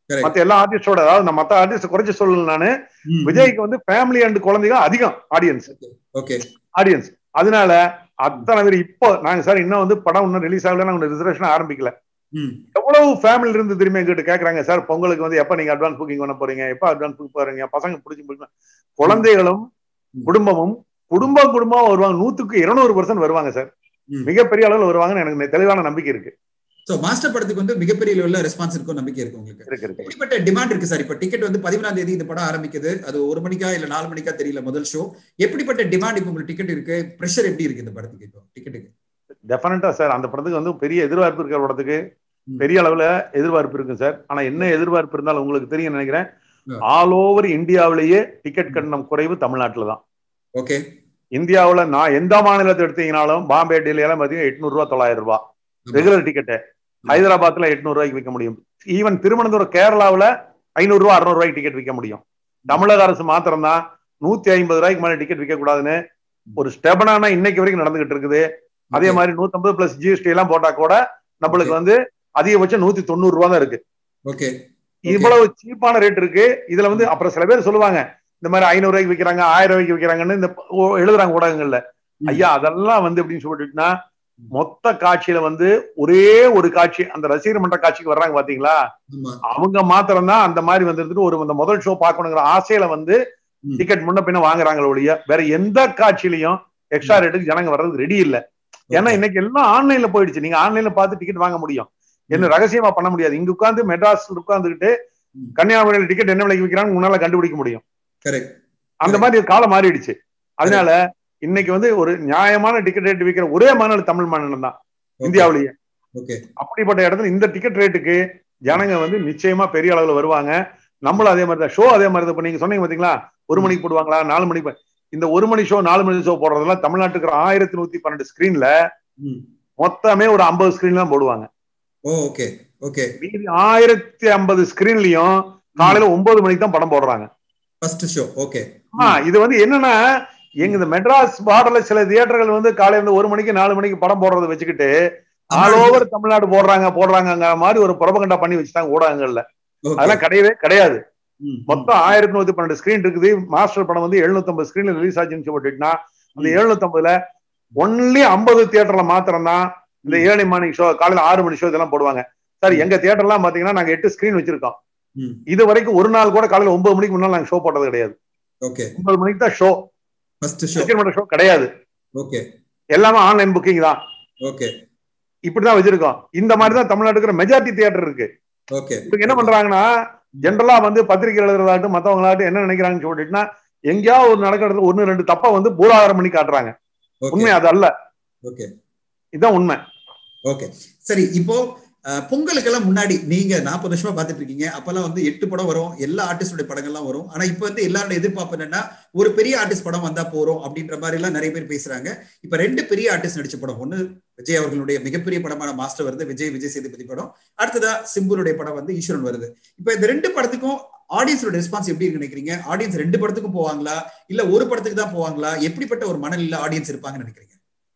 S2: Correct.
S3: மத்த எல்லா ஆர்டிஸ்டோட அதாவது நான் மத்த ஆர்டிஸ்ட் குறைச்சு சொல்லல நானு
S2: ம்.
S3: விஜய்க்கு வந்து ஃபேமிலி அண்ட் குழந்தைங்க அதிகம் ஆடியன்ஸ்
S2: ஓகே
S3: ஆடியன்ஸ் அதனால அத்தனை பேர் இப்போ நாங்க சார் இன்னும் வந்து படம் இன்னும் ரிலீஸ் ஆகல நாங்க ரிசர்வேஷன் ஆரம்பிக்கல
S2: ம்
S3: எவ்வளவு ஃபேமிலி இருந்து திரும்பி எங்கிட்ட கேக்குறாங்க சார் பொங்கலுக்கு வந்து எப்ப நீங்க அட்வான்ஸ் புக்கிங் பண்ண போறீங்க எப்ப அட்வான்ஸ் புக் போறீங்க பசங்க பிடிச்சி பிடிச்சி குழந்தைகளும்
S2: ம்.
S3: குடும்பமும் குடும்பம் குடும்பமா வருவாங்க நூத்துக்கு இருநூறு பர்சன்ட் வருவாங்க சார்
S2: ம்.
S3: மிகப்பெரிய அளவில் வருவாங்கன்னு எனக்கு தெளிவான நம்பிக்கை இருக்கு
S2: சோ மாஸ்டர் படத்துக்கு வந்து மிகப்பெரிய லெவல்ல ரெஸ்பான்ஸ் இருக்கும் நம்பிக்கை இருக்கு உங்களுக்கு
S3: இருக்கு இருக்கு
S2: எப்படிப்பட்ட டிமாண்ட் இருக்கு சார் இப்ப டிக்கெட் வந்து பதிமூணாம் தேதி இந்த படம் ஆரம்பிக்குது அது ஒரு மணிக்கா இல்ல நாலு மணிக்கா தெரியல முதல் ஷோ எப்படிப்பட்ட டிமாண்ட் இப்ப உங்களுக்கு டிக்கெட் இருக்கு பிரஷர் எப்படி இருக்கு இந்த படத்துக்கு இப்போ டிக்கெட்டுக்கு
S3: டெஃபினட்டா சார் அந்த படத்துக்கு வந்து பெரிய எதிர்பார்ப்பு இருக்கிற படத்துக்கு
S2: ம்.
S3: பெரிய அளவுல எதிர்பார்ப்பு இருக்கு சார் ஆனா என்ன எதிர்பார்ப்பு இருந்தாலும் உங்களுக்கு தெரியும் நினைக்கிறேன்
S2: ஆ.
S3: ஆல் ஓவர் இந்தியாவிலேயே டிக்கெட் கட்டணம் குறைவு தமிழ்நாட்டுல தான்
S2: ஓகே
S3: இந்தியாவுல நான் எந்த மாநிலத்தை எடுத்தீங்கனாலும் பாம்பே டெல்லி எல்லாம் பாத்தீங்கன்னா எட்நூறு ரூபா தொள்ளாயிரம் ரூபாய் ரெகுலர் டிக்கெட்டு ஹைதராபாத்ல எட்நூறு ரூபாய்க்கு விற்க முடியும் ஈவன் திருவனந்தபுரம் கேரளாவுல ஐநூறு ரூபா அறுநூறு ரூபாய்க்கு டிக்கெட் விற்க முடியும் தமிழக அரசு மாத்திரம் தான் நூத்தி ஐம்பது ரூபாய்க்கு மேல டிக்கெட் விற்க கூடாதுன்னு ஒரு ஸ்டெபனான இன்னைக்கு வரைக்கும் நடந்துகிட்டு இருக்குது அதே மாதிரி நூத்தம்பது பிளஸ் ஜிஎஸ்டி எல்லாம் போட்டா கூட நம்மளுக்கு வந்து அதிகபட்சம் நூத்தி தொண்ணூறு ரூபா தான் இருக்கு
S2: ஓகே
S3: இவ்வளவு சீப்பான ரேட் இருக்கு இதுல வந்து அப்புறம் சில பேர் சொல்லுவாங்க இந்த மாதிரி ஐநூறு ரூபாய்க்கு விற்கிறாங்க ஆயிரம் ரூபாய்க்கு விற்கிறாங்கன்னு இந்த ஓ- எழுதுறாங்க ஊடகங்கள்ல
S2: ம்.
S3: ஐயா அதெல்லாம் வந்து எப்படின்னு சொல்லிட்டுனா மொத்த காட்சியில வந்து ஒரே ஒரு காட்சி அந்த ரசிகர் மன்ற காட்சிக்கு வர்றாங்க பாத்தீங்களா
S2: ஆமா
S3: அவங்க மாத்திரம் தான் அந்த மாதிரி வந்துட்டு ஒரு அந்த முதல் ஷோ பார்க்கணுங்கிற ஆசையில வந்து
S2: ம்.
S3: டிக்கெட் முன்ன பின்ன வாங்குறாங்களே ஒழிய வேற எந்த காட்சியிலையும் எக்ஸ்ட்ரா ரேட்டுக்கு ஜனங்க வர்றதுக்கு ரெடி இல்ல ஏன்னா இன்னைக்கு எல்லாம் ஆன்லைன்ல போயிடுச்சு நீங்க ஆன்லைன்ல பார்த்து டிக்கெட் வாங்க முடியும் என்ன ரகசியமா பண்ண முடியாது இங்க உட்கார்ந்து மெட்ராஸ் உட்கார்ந்துகிட்டு
S2: ம்.
S3: கன்னியாகுமரியில டிக்கெட் என்ன விலைக்கு விற்கிறாங்க உன்னால கண்டுபிடிக்க முடியும்
S2: கரெக்ட்
S3: அந்த மாதிரி காலம் மாறிடுச்சு அதனால இன்னைக்கு வந்து ஒரு நியாயமான டிக்கெட் ரேட் விற்கிற ஒரே மாநிலம் தமிழ் மாநிலம் தான் இந்தியாவிலேயே
S2: ஓகே
S3: அப்படிப்பட்ட இடத்துல இந்த டிக்கெட் ரேட்டுக்கு ஜனங்க வந்து நிச்சயமா பெரிய அளவுல வருவாங்க நம்மளும் அதே மாதிரி தான் ஷோ அதே மாதிரி தான் இப்ப நீங்க சொன்னீங்க பாத்தீங்களா ஒரு மணிக்கு போடுவாங்களா நாலு மணிக்கு போ- இந்த ஒரு மணி ஷோ நாலு மணி ஷோ போடுறதெல்லாம் தமிழ்நாட்டுக்கு இருக்கிற ஆயிரத்தி நூத்தி பன்னெண்டு ஸ்கிரீன்ல
S2: ம்
S3: மொத்தமே ஒரு ஐம்பது ஸ்கிரீன் தான் போடுவாங்க
S2: ஓ ஓகே ஓகே
S3: மீதி ஆயிரத்தி ஐம்பது ஸ்கிரீன்லயும் காலையில ஒன்பது மணிக்கு தான் படம் போடுறாங்க
S2: ஃபர்ஸ்ட் ஷோ ஓகே
S3: ஆ, இது வந்து என்னன்னா எங்க இந்த மெட்ராஸ் பார்டர்ல சில தியேட்டர்கள் வந்து காலையில இருந்து ஒரு மணிக்கு நாலு மணிக்கு படம் போடுறதை வச்சுக்கிட்டு ஆல் ஓவர் தமிழ்நாடு போடுறாங்க போடுறாங்கங்கிற மாதிரி ஒரு புறபகண்டா பண்ணி வச்சுட்டாங்க ஊடகங்கள்ல அதெல்லாம் கிடையவே கிடையாது மொத்தம் ஆயிரத்தி நூத்தி பன்னெண்டு ஸ்கிரீன் இருக்குது மாஸ்டர் படம் வந்து 750 ஸ்கிரீன்ல ரிலீஸ் ஆச்சுன்னு சொல்லிட்டுனா அந்த
S2: ம்.
S3: 750ல ஒன்லி 50 தியேட்டர்ல மாத்திரம் தான் இந்த ஏழு மணி ஷோ காலையில ஆறு மணி ஷோ இதெல்லாம் போடுவாங்க சார் எங்க தியேட்டர்லாம் பாத்தீங்கன்னா நாங்க எட்டு ஸ்கிரீன் வச்சிருக்கோம்
S2: ம்.
S3: இது வரைக்கும் ஒரு நாள் கூட காலையில ஒன்பது மணிக்கு முன்னால நாங்க ஷோ போட்டது கிடையாது
S2: ஓகே
S3: ஒன்பது மணிக்கு தான் show
S2: first show
S3: second show கிடையாது
S2: ஓகே
S3: எல்லாமே ஆன்லைன் புக்கிங் தான்
S2: ஓகே
S3: இப்படிதான் வச்சிருக்கோம் இந்த மாதிரி தான் தமிழ்நாட்டுக்கு இருக்கிற மெஜாரிட்டி தியேட்டர் இருக்கு
S2: ஓகே
S3: இவங்க என்ன பண்றாங்கன்னா ஜென்ரலா வந்து பத்திரிகை எழுதுறதாட்டும் மத்தவங்களாட்டும் என்ன நினைக்கிறாங்கன்னு சொல்லிட்டுனா எங்கேயாவது ஒரு நடக்கிறது ஒண்ணு ரெண்டு தப்பா வந்து பூராதாரம் பண்ணி காட்டுறாங்க உண்மை அது அல்ல
S2: ஓகே
S3: இதுதான் உண்மை
S2: ஓகே சரி இப்போ அஹ், பொங்கலுக்கெல்லாம் முன்னாடி நீங்க நாற்பது வருஷமா பார்த்துட்டு இருக்கீங்க அப்பெல்லாம் வந்து எட்டு படம் வரும் எல்லா ஆர்டிஸ்டோட படங்கள்லாம் வரும் ஆனா இப்போ வந்து எல்லாரோட எதிர்பார்ப்பு என்னன்னா ஒரு பெரிய ஆர்டிஸ்ட் படம் வந்தா போறோம் அப்படின்ற மாதிரி எல்லாம் நிறைய பேர் பேசுறாங்க இப்ப ரெண்டு பெரிய ஆர்டிஸ்ட் நடிச்ச படம் ஒண்ணு விஜய் அவர்களுடைய மிகப்பெரிய படமான மாஸ்டர் வருது விஜய் விஜய் சேதுபதி படம் அடுத்ததா சிம்புனுடைய படம் வந்து ஈஸ்வரன் வருது இப்ப இந்த ரெண்டு படத்துக்கும் ஆடியன்ஸோட ரெஸ்பான்ஸ் எப்படி இருக்கு நினைக்கிறீங்க ஆடியன்ஸ் ரெண்டு படத்துக்கும் போவாங்களா இல்ல ஒரு படத்துக்கு தான் போவாங்களா எப்படிப்பட்ட ஒரு மனநிலையில ஆடியன்ஸ் இருப்பாங்கன்னு நினைக்கிறீங்க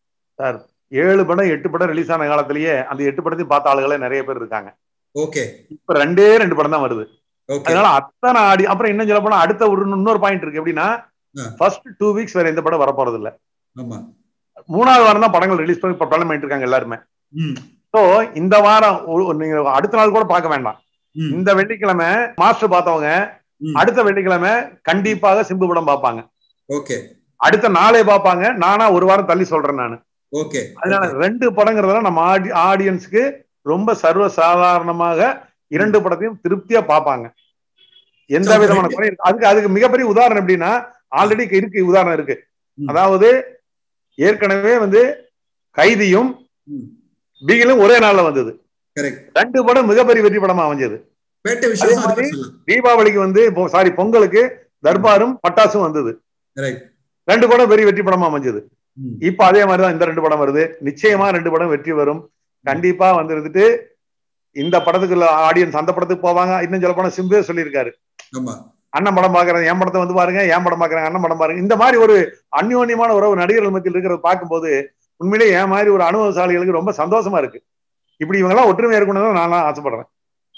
S3: ஏழு படம் எட்டு படம் ரிலீஸ் ஆன காலத்திலேயே அந்த எட்டு படத்தையும் பார்த்த ஆளுகளே நிறைய பேர் இருக்காங்க
S2: ஓகே
S3: இப்ப ரெண்டே ரெண்டு படம் தான் வருது
S2: ஓகே
S3: அதனால அத்தனை ஆடி அப்புறம் இன்னும் சொல்ல போனா அடுத்த ஒரு இன்னொரு பாயிண்ட் இருக்கு எப்படின்னா
S2: ஆ.
S3: ஃபர்ஸ்ட் டூ வீக்ஸ் வேற எந்த படம் வரப்போறது இல்ல
S2: ஆமா
S3: மூணாவது வாரம் தான் படங்கள் ரிலீஸ் பண்ணி படம் பண்ணிட்டு இருக்காங்க எல்லாருமே
S2: ம்
S3: ஸோ இந்த வாரம் ஒரு- நீங்க அடுத்த நாள் கூட பார்க்க வேண்டாம்
S2: ம்
S3: இந்த வெள்ளிக்கிழமை மாஸ்டர் பார்த்தவங்க
S2: ம்.
S3: அடுத்த வெள்ளிக்கிழமை கண்டிப்பாக சிம்பு படம் பார்ப்பாங்க
S2: ஓகே
S3: அடுத்த நாளே பார்ப்பாங்க நானா ஒரு வாரம் தள்ளி சொல்றேன் நான்
S2: ஓகே
S3: அதனால ரெண்டு படங்கிறதெல்லாம் நம்ம ஆடி ஆடியன்ஸ்க்கு ரொம்ப சர்வ சாதாரணமாக இரண்டு படத்தையும் திருப்தியா பார்ப்பாங்க எந்த
S2: So,
S3: விதமான
S2: ரெண்டு-
S3: குறை இருக்கு. அதுக்கு அதுக்கு மிகப்பெரிய உதாரணம் எப்படின்னா ஆல்ரெடி இருக்கு உதாரணம் இருக்கு
S2: ம்.
S3: அதாவது ஏற்கனவே வந்து கைதியும்
S2: ம்
S3: பிகிலும் ஒரே நாள்ல வந்தது
S2: கரெக்ட்
S3: ரெண்டு படம் மிகப்பெரிய வெற்றி படமா அமைஞ்சது
S2: பேட்டை விசுவாசம்
S3: அதே
S2: அதுக்கு சொல்லலாம்
S3: தீபாவளிக்கு வந்து சாரி பொங்கலுக்கு தர்பாரும் பட்டாசும் வந்தது
S2: ரைட்
S3: ரெண்டு படம் பெரிய வெற்றி படமா அமைஞ்சது
S2: ம்
S3: இப்ப அதே மாதிரிதான் இந்த ரெண்டு படம் வருது நிச்சயமா ரெண்டு படம் வெற்றி வரும் கண்டிப்பா வந்து இருந்துட்டு இந்த படத்துக்கு ஆடியன்ஸ் அந்த படத்துக்கு போவாங்க இன்னும் சொல்ல போனா சிம்பே சொல்லியிருக்காரு
S2: ஆமா
S3: அண்ணன் படம் பாக்குறேன் என் படத்தை வந்து பாருங்க என் படம் பாக்குறாங்க அண்ணன் படம் பாருங்க இந்த மாதிரி ஒரு அந்யோன்யமான உறவு நடிகர்கள் மத்தியில் இருக்கிறத பார்க்கும்போது உண்மையிலேயே என் மாதிரி ஒரு அனுபவசாலிகளுக்கு ரொம்ப சந்தோஷமா இருக்கு இப்படி இவங்கெல்லாம் ஒற்றுமையா இருக்கணும்னு நான் ஆசைப்படுறேன்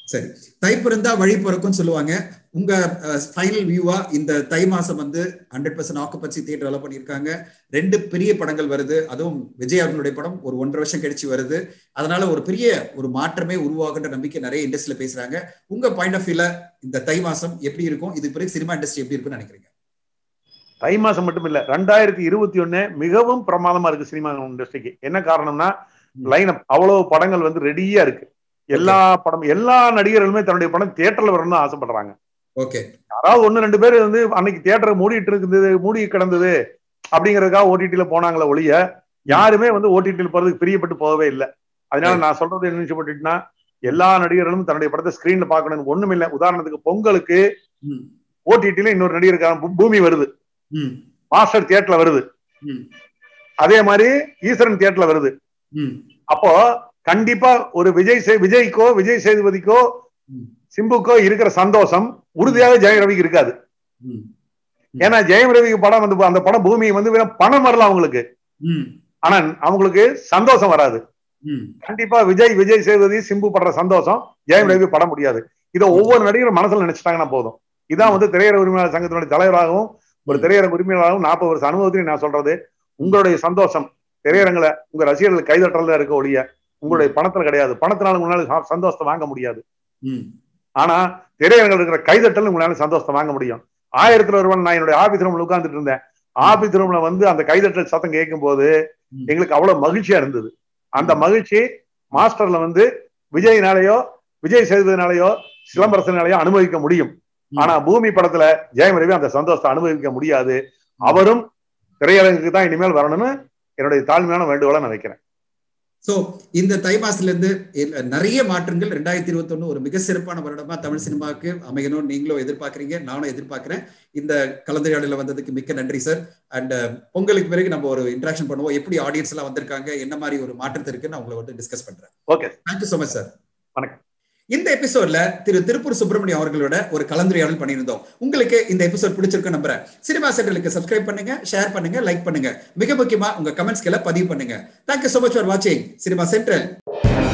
S2: சரி தை பிறந்தா வழி பிறக்கும்னு சொல்லுவாங்க உங்க ஃபைனல் வியூவா இந்த தை மாசம் வந்து hundred percent occupancy theatre develop பண்ணியிருக்காங்க ரெண்டு பெரிய படங்கள் வருது அதுவும் விஜய் அவர்களுடைய படம் ஒரு ஒன்றரை வருஷம் கழிச்சு வருது அதனால ஒரு பெரிய ஒரு மாற்றமே உருவாகுன்ற நம்பிக்கை நிறைய இண்டஸ்ட்ரியில பேசுறாங்க உங்க பாயிண்ட் ஆஃப் வியூல இந்த தை மாசம் எப்படி இருக்கும் இது பிறகு சினிமா இண்டஸ்ட்ரி எப்படி இருக்கும்னு நினைக்கிறீங்க
S3: தை மாசம் மட்டும் இல்ல ரெண்டாயிரத்தி இருபத்தி ஒண்ணு மிகவும் பிரமாதமா இருக்கு சினிமா இண்டஸ்ட்ரிக்கு என்ன காரணம்னா லைன் அப் அவ்வளவு படங்கள் வந்து ரெடியா இருக்கு எல்லா படம் எல்லா நடிகர்களுமே தன்னுடைய படம் தியேட்டர்ல வரணும்னு ஆசைப்படுறாங்க
S2: ஓகே
S3: யாராவது ஒண்ணு ரெண்டு பேர் வந்து அன்னைக்கு தியேட்டர் மூடிட்டு இருக்குது மூடி கிடந்தது அப்படிங்கறதுக்காக ஓடிடில போனாங்களே ஒழிய யாருமே வந்து ஓடிடியில் போறதுக்கு பிரியப்பட்டு போகவே இல்லை அதனால நான் சொல்றது என்ன நினைச்சுப்பட்டுனா எல்லா நடிகர்களும் தன்னுடைய படத்தை ஸ்கிரீன்ல பாக்கணும் ஒண்ணும் இல்ல உதாரணத்துக்கு பொங்கலுக்கு ஓடிடில இன்னொரு நடிகருக்கான பூமி வருது மாஸ்டர் தியேட்டர்ல வருது அதே மாதிரி ஈஸ்வரன் தியேட்டர்ல வருது அப்போ கண்டிப்பா ஒரு விஜய் விஜய்க்கோ விஜய் சேதுபதிக்கோ சிம்புக்கோ இருக்கிற சந்தோஷம் உறுதியாக ஜெயம் ரவிக்கு இருக்காது ஏன்னா ஜெயம் ரவிக்கு படம் வந்து அந்த படம் பூமி வந்து பணம் வரல அவங்களுக்கு ஆனா அவங்களுக்கு சந்தோஷம் வராது கண்டிப்பா விஜய் விஜய் சேதுபதி சிம்பு படுற சந்தோஷம் ஜெயம் ரவி பட முடியாது இதை ஒவ்வொரு நடிகரும் மனசுல நினைச்சிட்டாங்கன்னா போதும் இதான் வந்து திரையர உரிமையாளர் சங்கத்தினுடைய தலைவராகவும் ஒரு திரையரங்க உரிமையாளராகவும் நாற்பது வருஷம் அனுபவத்திலையும் நான் சொல்றது உங்களுடைய சந்தோஷம் திரையரங்களை உங்க ரசிகர்கள் கைதட்டல இருக்க ஒழிய உங்களுடைய பணத்துல கிடையாது பணத்தினால உங்களால சந்தோஷத்தை வாங்க முடியாது ஆனா திரையரங்கில் இருக்கிற கைதட்டல் உங்களால சந்தோஷத்தை வாங்க முடியும் ஆயிரத்துல ஒருவன் நான் என்னுடைய ஆபீஸ் ரூம்ல உட்கார்ந்துட்டு இருந்தேன் ஆபீஸ் ரூம்ல வந்து அந்த கைதட்டல் சத்தம் கேட்கும் போது எங்களுக்கு அவ்வளவு மகிழ்ச்சியா இருந்தது அந்த மகிழ்ச்சி மாஸ்டர்ல வந்து விஜய்னாலேயோ விஜய் சேதுபதினாலேயோ சிலம்பரசனாலேயோ அனுபவிக்க முடியும் ஆனா பூமி படத்துல ஜெயம் ரவி அந்த சந்தோஷத்தை அனுபவிக்க முடியாது அவரும் திரையரங்குக்கு தான் இனிமேல் வரணும்னு என்னுடைய தாழ்மையான வேண்டுகோளை நான் வைக்கிறேன்
S2: சோ இந்த தை மாசத்துல இருந்து நிறைய மாற்றங்கள் ரெண்டாயிரத்தி இருபத்தி ஒண்ணு ஒரு மிக சிறப்பான வருடமா தமிழ் சினிமாவுக்கு அமையணும் நீங்களும் எதிர்பார்க்கறீங்க நானும் எதிர்பார்க்கிறேன் இந்த கலந்துரையாடல வந்ததுக்கு மிக்க நன்றி சார் அண்ட் பொங்கலுக்கு பிறகு நம்ம ஒரு இன்ட்ராக்ஷன் பண்ணுவோம் எப்படி ஆடியன்ஸ் எல்லாம் வந்திருக்காங்க என்ன மாதிரி ஒரு மாற்றத்தை இருக்குன்னு உங்களை வந்து டிஸ்கஸ் பண்றேன்
S3: okay
S2: thank you so much sir
S3: வணக்கம்
S2: இந்த எபிசோட்ல திரு திருப்பூர் சுப்பிரமணியம் அவர்களோட ஒரு கலந்துரையாடல் பண்ணியிருந்தோம் உங்களுக்கு இந்த எபிசோட் பிடிச்சிருக்க நம்புறேன் சினிமா சென்டருக்கு சப்ஸ்கிரைப் பண்ணுங்க ஷேர் பண்ணுங்க லைக் பண்ணுங்க மிக முக்கியமா உங்க கமெண்ட்ஸ்களை பதிவு பண்ணுங்க தேங்க்யூ சோ மச் ஃபார் வாட்சிங் சினிமா சென்ட்ரல்